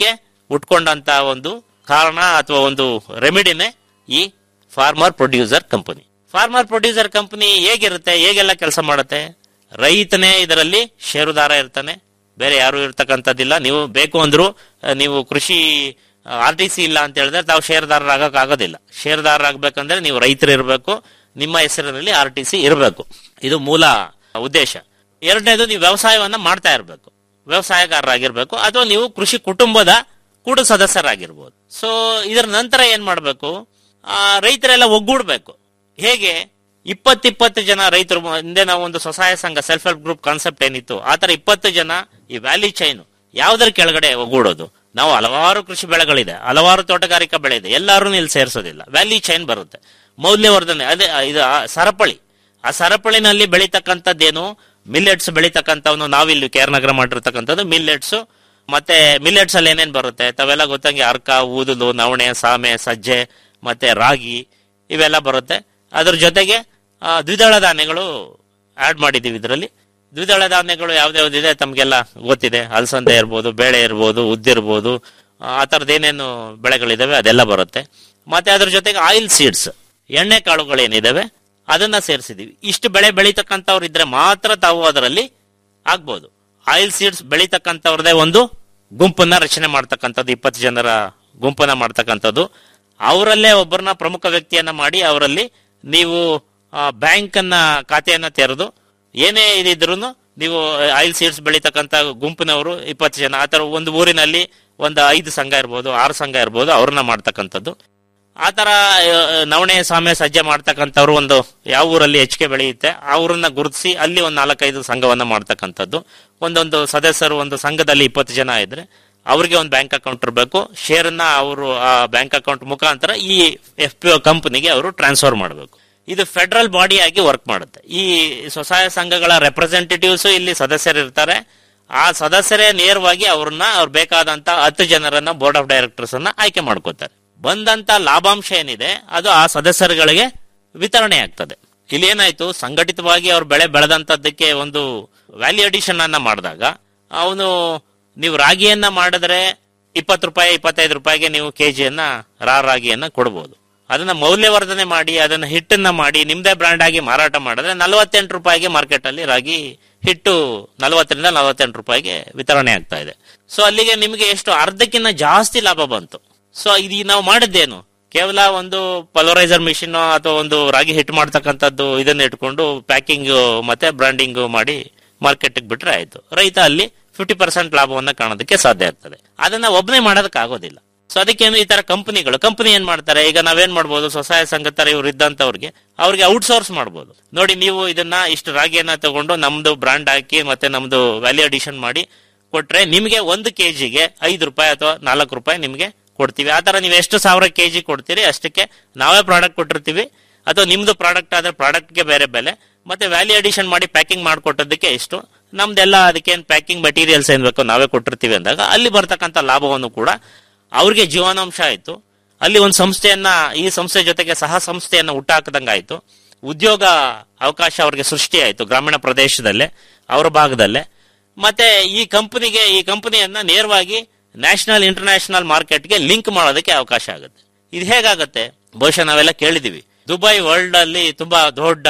ಉಟ್ಕೊಂಡಂತ ಒಂದು ಕಾರಣ ಅಥವಾ ಒಂದು ರೆಮಿಡಿನೇ ಈ farmer producer company farmer producer company ಹೇಗಿರುತ್ತೆ ಹೇಗೆಲ್ಲ ಕೆಲಸ ಮಾಡುತ್ತೆ ರೈತನೇ ಇದರಲ್ಲಿ ಷೇರುದಾರ ಇರ್ತಾನೆ ಬೇರೆ ಯಾರು ಇರ್ತಕ್ಕಂಥದ್ದಿಲ್ಲ ನೀವು ಬೇಕು ಅಂದ್ರು ಆ, ನೀವು ಕೃಷಿ ಆರ್ ಟಿ ಸಿ ಇಲ್ಲ ಅಂತ ಹೇಳಿದ್ರೆ ತಾವು ಷೇರುದಾರರಾಗಕ್ ಆಗೋದಿಲ್ಲ ಷೇರುದಾರರಾಗಬೇಕಂದ್ರೆ ನೀವು ರೈತರು ಇರಬೇಕು ನಿಮ್ಮ ಹೆಸರಿನಲ್ಲಿ ಆರ್ ಟಿ ಸಿ ಇರಬೇಕು ಇದು ಮೂಲ ಉದ್ದೇಶ ಎರಡನೇದು ನೀವು ವ್ಯವಸಾಯವನ್ನ ಮಾಡ್ತಾ ಇರಬೇಕು ವ್ಯವಸಾಯಗಾರರಾಗಿರ್ಬೇಕು ಅಥವಾ ನೀವು ಕೃಷಿ ಕುಟುಂಬದ ಕೂಡ ಸದಸ್ಯರಾಗಿರ್ಬೋದು ಸೊ ಇದರ ನಂತರ ಏನ್ ಮಾಡಬೇಕು ರೈತರೆಲ್ಲ ಒಗ್ಗೂಡ್ಬೇಕು ಹೇಗೆ ಇಪ್ಪತ್ತಿಪ್ಪತ್ತು ಜನ ರೈತರು ಹಿಂದೆ ನಾವು ಒಂದು ಸ್ವಸಹಾಯ ಸಂಘ ಸೆಲ್ಫ್ ಹೆಲ್ಪ್ ಗ್ರೂಪ್ ಕಾನ್ಸೆಪ್ಟ್ ಏನಿತ್ತು ಆತರ ಇಪ್ಪತ್ತು ಜನ ಈ ವ್ಯಾಲಿ ಚೈನ್ ಯಾವ್ದ್ರ ಕೆಳಗಡೆ ಒಗ್ಗೂಡೋದು ನಾವು ಹಲವಾರು ಕೃಷಿ ಬೆಳೆಗಳಿದೆ ಹಲವಾರು ತೋಟಗಾರಿಕಾ ಬೆಳೆ ಇದೆ ಎಲ್ಲರೂ ಇಲ್ಲಿ ಸೇರಿಸೋದಿಲ್ಲ ವ್ಯಾಲಿ ಚೈನ್ ಬರುತ್ತೆ ಮೌಲ್ಯವರ್ಧನೆ ಅದೇ ಇದು ಆ ಸರಪಳಿ ಆ ಸರಪಳಿನಲ್ಲಿ ಬೆಳೀತಕ್ಕಂಥದ್ದೇನು ಮಿಲ್ಲೆಟ್ಸ್ ಬೆಳೀತಕ್ಕಂಥವ್ನು ನಾವಿಲ್ಲಿ ಕೇರ್ ನಗರ ಮಾಡಿರ್ತಕ್ಕಂಥದ್ದು ಮಿಲ್ಲೆಟ್ಸ್ ಮತ್ತೆ ಮಿಲ್ಲೆಟ್ಸ್ ಅಲ್ಲಿ ಏನೇನ್ ಬರುತ್ತೆ ತಾವೆಲ್ಲ ಗೊತ್ತಂಗೆ ಅರ್ಕ ಊದಲು ನವಣೆ ಸಾಮೆ ಸಜ್ಜೆ ಮತ್ತೆ ರಾಗಿ ಇವೆಲ್ಲ ಬರುತ್ತೆ ಅದ್ರ ಜೊತೆಗೆ ಆ, ದ್ವಿದಳ ಧಾನ್ಯಗಳು ಆಡ್ ಮಾಡಿದೀವಿ ಇದರಲ್ಲಿ ದ್ವಿದಳ ಧಾನ್ಯಗಳು ಯಾವ್ದ್ಯಾವ್ದಿದೆ ತಮ್ಗೆಲ್ಲ ಗೊತ್ತಿದೆ ಅಲಸಂದೆ ಇರ್ಬೋದು ಬೇಳೆ ಇರ್ಬೋದು ಉದ್ದಿರ್ಬೋದು ಆ ಆ ಥರದ್ದು ಏನೇನು ಬೆಳೆಗಳಿದಾವೆ ಅದೆಲ್ಲ ಬರುತ್ತೆ ಮತ್ತೆ ಅದ್ರ ಜೊತೆಗೆ ಆಯಿಲ್ ಸೀಡ್ಸ್ ಎಣ್ಣೆ ಕಾಳುಗಳೇನಿದಾವೆ ಅದನ್ನ ಸೇರಿಸಿದೀವಿ ಇಷ್ಟು ಬೆಳೆ ಬೆಳೀತಕ್ಕಂಥವ್ರು ಇದ್ರೆ ಮಾತ್ರ ತಾವು ಅದರಲ್ಲಿ ಆಗ್ಬೋದು ಆಯಿಲ್ ಸೀಡ್ಸ್ ಬೆಳೀತಕ್ಕಂಥವ್ರದೇ ಒಂದು ಗುಂಪನ್ನ ರಚನೆ ಮಾಡ್ತಕ್ಕಂಥದ್ದು ಇಪ್ಪತ್ತು ಜನರ ಗುಂಪನ್ನ ಮಾಡ್ತಕ್ಕಂಥದ್ದು ಅವರಲ್ಲೇ ಒಬ್ಬರನ್ನ ಪ್ರಮುಖ ವ್ಯಕ್ತಿಯನ್ನ ಮಾಡಿ ಅವರಲ್ಲಿ ನೀವು ಬ್ಯಾಂಕ್ ಅನ್ನ ಖಾತೆಯನ್ನ ತೆರೆದು ಏನೇ ಇದಿದ್ರು ನೀವು ಆಯಿಲ್ ಸೀಡ್ಸ್ ಬೆಳೀತಕ್ಕಂಥ ಗುಂಪಿನವರು ಇಪ್ಪತ್ತು ಜನ ಆತರ ಒಂದು ಊರಿನಲ್ಲಿ ಒಂದು ಐದು ಸಂಘ ಇರ್ಬೋದು ಆರು ಸಂಘ ಇರ್ಬೋದು ಅವ್ರನ್ನ ಮಾಡ್ತಕ್ಕಂಥದ್ದು ಆ ತರ ಆ, ನವಣೆ ಸಾಮೆ ಸಜ್ಜೆ ಮಾಡ್ತಕ್ಕಂಥವ್ರು ಒಂದು ಯಾವ ಊರಲ್ಲಿ ಹೆಚ್ಚಿಗೆ ಬೆಳೆಯುತ್ತೆ ಆ ಊರನ್ನ ಗುರುತಿಸಿ ಅಲ್ಲಿ ಒಂದು ನಾಲ್ಕೈದು ಸಂಘವನ್ನ ಮಾಡ್ತಕ್ಕಂಥದ್ದು ಒಂದೊಂದು ಸದಸ್ಯರು ಒಂದು ಸಂಘದಲ್ಲಿ ಇಪ್ಪತ್ತು ಜನ ಇದ್ರೆ ಅವ್ರಿಗೆ ಒಂದು ಬ್ಯಾಂಕ್ ಅಕೌಂಟ್ ಇರಬೇಕು ಶೇರನ್ನ ಅವರು ಆ ಬ್ಯಾಂಕ್ ಅಕೌಂಟ್ ಮುಖಾಂತರ ಈ ಎಫ್ ಪಿ ಒ ಕಂಪನಿಗೆ ಅವರು ಟ್ರಾನ್ಸ್ಫರ್ ಮಾಡಬೇಕು ಇದು ಫೆಡರಲ್ ಬಾಡಿ ಆಗಿ ವರ್ಕ್ ಮಾಡುತ್ತೆ ಈ ಸ್ವಸಹಾಯ ಸಂಘಗಳ ರೆಪ್ರೆಸೆಂಟೇಟಿವ್ಸ್ ಇಲ್ಲಿ ಸದಸ್ಯರಿರ್ತಾರೆ ಆ ಸದಸ್ಯರೇ ನೇರವಾಗಿ ಅವ್ರನ್ನ ಅವ್ರು ಬೇಕಾದಂತ ಹತ್ತು ಜನರನ್ನ ಬೋರ್ಡ್ ಆಫ್ ಡೈರೆಕ್ಟರ್ಸ್ ಅನ್ನ ಆಯ್ಕೆ ಮಾಡ್ಕೋತಾರೆ ಬಂದಂತ ಲಾಭಾಂಶ ಏನಿದೆ ಅದು ಆ ಸದಸ್ಯರುಗಳಿಗೆ ವಿತರಣೆ ಆಗ್ತದೆ ಇಲ್ಲಿ ಏನಾಯ್ತು ಸಂಘಟಿತವಾಗಿ ಅವ್ರು ಬೆಳೆ ಬೆಳೆದಂತದ್ದಕ್ಕೆ ಒಂದು ವ್ಯಾಲ್ಯೂ ಅಡಿಷನ್ ಅನ್ನ ಮಾಡಿದಾಗ ಅವನು ನೀವು ರಾಗಿಯನ್ನ ಮಾಡಿದ್ರೆ ಇಪ್ಪತ್ತು ರೂಪಾಯಿ ಇಪ್ಪತ್ತೈದು ರೂಪಾಯಿಗೆ ನೀವು ಕೆಜಿಯನ್ನ ರಾ ರಾಗಿಯನ್ನ ಕೊಡಬಹುದು ಅದನ್ನ ಮೌಲ್ಯವರ್ಧನೆ ಮಾಡಿ ಅದನ್ನ ಹಿಟ್ಟನ್ನ ಮಾಡಿ ನಿಮ್ದೇ ಬ್ರಾಂಡ್ ಆಗಿ ಮಾರಾಟ ಮಾಡಿದ್ರೆ ನಲವತ್ತೆಂಟು ರೂಪಾಯಿಗೆ ಮಾರ್ಕೆಟ್ ಅಲ್ಲಿ ರಾಗಿ ಹಿಟ್ಟು ನಲವತ್ತರಿಂದ ನಲವತ್ತೆಂಟು ರೂಪಾಯಿಗೆ ವಿತರಣೆ ಆಗ್ತಾ ಇದೆ ಸೊ ಅಲ್ಲಿಗೆ ನಿಮಗೆ ಎಷ್ಟು ಅರ್ಧಕ್ಕಿಂತ ಜಾಸ್ತಿ ಲಾಭ ಬಂತು ಸೊ ಇದು ನಾವು ಮಾಡಿದ್ದೇನು ಕೇವಲ ಒಂದು ಪಲ್ವರೈಸರ್ ಮಿಷಿನ್ ಅಥವಾ ಒಂದು ರಾಗಿ ಹಿಟ್ ಮಾಡ್ತಕ್ಕಂಥದ್ದು ಇದನ್ನ ಇಟ್ಕೊಂಡು ಪ್ಯಾಕಿಂಗ್ ಮತ್ತೆ ಬ್ರಾಂಡಿಂಗ್ ಮಾಡಿ ಮಾರ್ಕೆಟ್ ಬಿಟ್ರೆ ಆಯ್ತು ರೈತ ಅಲ್ಲಿ ಫಿಫ್ಟಿ ಪರ್ಸೆಂಟ್ ಲಾಭವನ್ನ ಕಾಣೋದಕ್ಕೆ ಸಾಧ್ಯ ಆಗ್ತದೆ ಅದನ್ನ ಒಬ್ಬನೇ ಮಾಡೋದಕ್ಕೆ ಆಗೋದಿಲ್ಲ ಸೊ ಅದಕ್ಕೇನು ಈ ತರ ಕಂಪನಿಗಳು ಕಂಪನಿ ಏನ್ ಮಾಡ್ತಾರೆ ಈಗ ನಾವೇನ್ ಮಾಡ್ಬೋದು ಸ್ವಸಹಾಯ ಸಂಘ ತರ ಇವ್ರು ಇದ್ದಂತವ್ರಿಗೆ ಅವ್ರಿಗೆ ಔಟ್ಸೋರ್ಸ್ ಮಾಡ್ಬೋದು ನೋಡಿ ನೀವು ಇದನ್ನ ಇಷ್ಟು ರಾಗಿಯನ್ನ ತಗೊಂಡು ನಮ್ದು ಬ್ರಾಂಡ್ ಹಾಕಿ ಮತ್ತೆ ನಮ್ದು ವ್ಯಾಲ್ಯೂ ಅಡಿಷನ್ ಮಾಡಿ ಕೊಟ್ರೆ ನಿಮ್ಗೆ ಒಂದು ಕೆಜಿಗೆ ಐದು ರೂಪಾಯಿ ಅಥವಾ ನಾಲ್ಕು ರೂಪಾಯಿ ನಿಮ್ಗೆ ಕೊಡ್ತೀವಿ ಆ ತರ ನೀವು ಎಷ್ಟು ಸಾವಿರ ಕೆಜಿ ಕೊಡ್ತೀರಿ ಅಷ್ಟಕ್ಕೆ ನಾವೇ ಪ್ರಾಡಕ್ಟ್ ಕೊಟ್ಟಿರ್ತೀವಿ ಅಥವಾ ನಿಮ್ದು ಪ್ರಾಡಕ್ಟ್ ಆದ್ರೆ ಪ್ರಾಡಕ್ಟ್ಗೆ ಬೇರೆ ಬೆಲೆ ಮತ್ತೆ ವ್ಯಾಲ್ಯೂ ಅಡಿಷನ್ ಮಾಡಿ ಪ್ಯಾಕಿಂಗ್ ಮಾಡಿಕೊಟ್ಟದಕ್ಕೆ ಎಷ್ಟು ನಮ್ದೆಲ್ಲ ಅದಕ್ಕೆ ಪ್ಯಾಕಿಂಗ್ ಮೆಟೀರಿಯಲ್ಸ್ ಏನ್ ಬೇಕೋ ನಾವೇ ಕೊಟ್ಟಿರ್ತೀವಿ ಅಂದಾಗ ಅಲ್ಲಿ ಬರ್ತಕ್ಕಂಥ ಲಾಭವನ್ನು ಕೂಡ ಅವ್ರಿಗೆ ಜೀವನಾಂಶ ಆಯ್ತು ಅಲ್ಲಿ ಒಂದು ಸಂಸ್ಥೆಯನ್ನ ಈ ಸಂಸ್ಥೆ ಜೊತೆಗೆ ಸಹ ಸಂಸ್ಥೆಯನ್ನ ಹುಟ್ಟಾಕದಂಗಾಯ್ತು ಉದ್ಯೋಗ ಅವಕಾಶ ಅವ್ರಿಗೆ ಸೃಷ್ಟಿ ಆಯ್ತು ಗ್ರಾಮೀಣ ಪ್ರದೇಶದಲ್ಲೇ ಅವರ ಭಾಗದಲ್ಲೇ ಮತ್ತೆ ಈ ಕಂಪನಿಗೆ ಈ ಕಂಪನಿಯನ್ನ ನೇರವಾಗಿ ನ್ಯಾಷನಲ್ ಇಂಟರ್ನ್ಯಾಷನಲ್ ಮಾರ್ಕೆಟ್ಗೆ ಲಿಂಕ್ ಮಾಡೋದಕ್ಕೆ ಅವಕಾಶ ಆಗುತ್ತೆ ಇದು ಹೇಗಾಗುತ್ತೆ ಬಹುಶಃ ನಾವೆಲ್ಲ ಕೇಳಿದೀವಿ ದುಬೈ ವರ್ಲ್ಡ್ ಅಲ್ಲಿ ತುಂಬಾ ದೊಡ್ಡ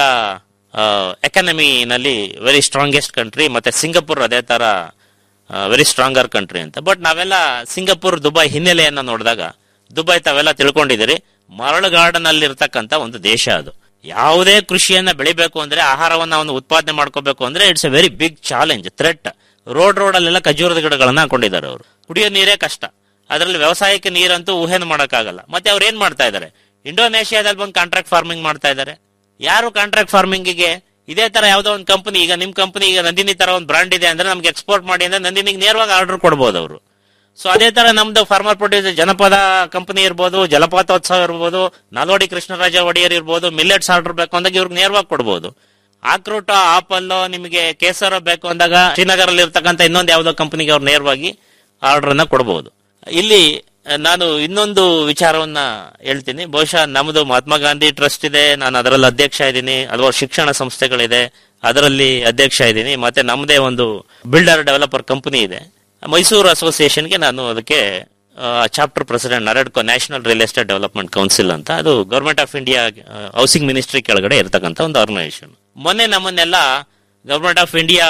ಎಕಾನಮಿನಲ್ಲಿ ವೆರಿ ಸ್ಟ್ರಾಂಗೆಸ್ಟ್ ಕಂಟ್ರಿ ಮತ್ತೆ ಸಿಂಗಪುರ್ ಅದೇ ತರ ವೆರಿ ಸ್ಟ್ರಾಂಗರ್ ಕಂಟ್ರಿ ಅಂತ ಬಟ್ ನಾವೆಲ್ಲ ಸಿಂಗಪುರ್ ದುಬೈ ಹಿನ್ನೆಲೆಯನ್ನ ನೋಡಿದಾಗ ದುಬೈ ತಾವೆಲ್ಲ ತಿಳ್ಕೊಂಡಿದ್ದೀರಿ ಮರಳುಗಾಡಿನಲ್ಲಿ ಅಲ್ಲಿ ಇರ್ತಕ್ಕಂತ ಒಂದು ದೇಶ ಅದು ಯಾವುದೇ ಕೃಷಿಯನ್ನ ಬೆಳಿಬೇಕು ಅಂದ್ರೆ ಆಹಾರವನ್ನ ಅವನು ಉತ್ಪಾದನೆ ಮಾಡ್ಕೋಬೇಕು ಅಂದ್ರೆ it's a very big challenge threat road road ಅಲ್ಲೆಲ್ಲ ಖಜೂರದ ಗಿಡಗಳನ್ನ ಹಾಕೊಂಡಿದ್ದಾರೆ ಅವರು ಕುಡಿಯೋ ನೀರೇ ಕಷ್ಟ ಅದರಲ್ಲಿ ವ್ಯವಸಾಯಕ್ಕೆ ನೀರಂತೂ ಊಹೆನು ಮಾಡಕ್ಕಾಗಲ್ಲ ಮತ್ತೆ ಅವ್ರು ಏನ್ ಮಾಡ್ತಾ ಇದ್ದಾರೆ ಇಂಡೋನೇಷಿಯಾದಲ್ಲಿ ಬಂದು ಕಾಂಟ್ರಾಕ್ಟ್ ಫಾರ್ಮಿಂಗ್ ಮಾಡ್ತಾ ಇದ್ದಾರೆ ಯಾರು ಕಾಂಟ್ರಾಕ್ಟ್ ಫಾರ್ಮಿಂಗಿಗೆ ಇದೇ ತರ ಯಾವ್ದೋ ಒಂದು ಕಂಪನಿ ಈಗ ನಿಮ್ ಕಂಪನಿ ಈಗ ನಂದಿನಿ ತರ ಒಂದು ಬ್ರಾಂಡ್ ಇದೆ ಅಂದ್ರೆ ನಮ್ಗೆ ಎಕ್ಸ್ಪೋರ್ಟ್ ಮಾಡಿ ಅಂದ್ರೆ ನಂದಿನಿಗೆ ನೇರವಾಗಿ ಆರ್ಡರ್ ಕೊಡ್ಬೋದು ಅವರು ಸೊ ಅದೇ ತರ ನಮ್ದು ಫಾರ್ಮರ್ ಪ್ರೊಡ್ಯೂಸರ್ ಜನಪದ ಕಂಪನಿ ಇರ್ಬೋದು ಜಲಪಾತೋತ್ಸವ ಇರ್ಬೋದು ನಾಲ್ವಡಿ ಕೃಷ್ಣರಾಜ ಒಡೆಯರ್ ಇರ್ಬೋದು ಮಿಲ್ಲೆಟ್ಸ್ ಆರ್ಡರ್ ಬೇಕು ಅಂದಾಗ ಇವ್ರಿಗೆ ನೇರವಾಗಿ ಕೊಡ್ಬೋದು ಆಕ್ರೋಟ ಆಪಲ್ ನಿಮಗೆ ಕೇಸರ ಬೇಕು ಅಂದಾಗ ಶ್ರೀನಗರಲ್ಲಿ ಇರ್ತಕ್ಕಂಥ ಇನ್ನೊಂದು ಯಾವ್ದೋ ಕಂಪನಿಗೆ ಅವ್ರು ನೇರವಾಗಿ ಆರ್ಡರ್ ಅನ್ನ ಕೊಡಬಹುದು ಇಲ್ಲಿ ಆ, ನಾನು ಇನ್ನೊಂದು ವಿಚಾರವನ್ನ ಹೇಳ್ತೀನಿ ಬಹುಶಃ ನಮ್ದು ಮಹಾತ್ಮ ಗಾಂಧಿ ಟ್ರಸ್ಟ್ ಇದೆ ನಾನು ಅದರಲ್ಲಿ ಅಧ್ಯಕ್ಷ ಇದ್ದೀನಿ ಹಲವಾರು ಶಿಕ್ಷಣ ಸಂಸ್ಥೆಗಳಿದೆ ಅದರಲ್ಲಿ ಅಧ್ಯಕ್ಷ ಇದ್ದೀನಿ ಮತ್ತೆ ನಮ್ಮದೇ ಒಂದು ಬಿಲ್ಡರ್ ಡೆವಲಪರ್ ಕಂಪನಿ ಇದೆ ಮೈಸೂರು ಅಸೋಸಿಯೇಷನ್ಗೆ ನಾನು ಅದಕ್ಕೆ chapter president NAREDCO national real estate development council ಅಂತ ಅದು government of India housing ministry ಕೆಳಗಡೆ ಇರತಕ್ಕಂತ ಒಂದು ಆರ್ಗನೈಸೇಷನ್ ಮೊನ್ನೆ ನಮ್ಮನ್ನೆಲ್ಲ ಗವರ್ಮೆಂಟ್ ಆಫ್ ಇಂಡಿಯಾ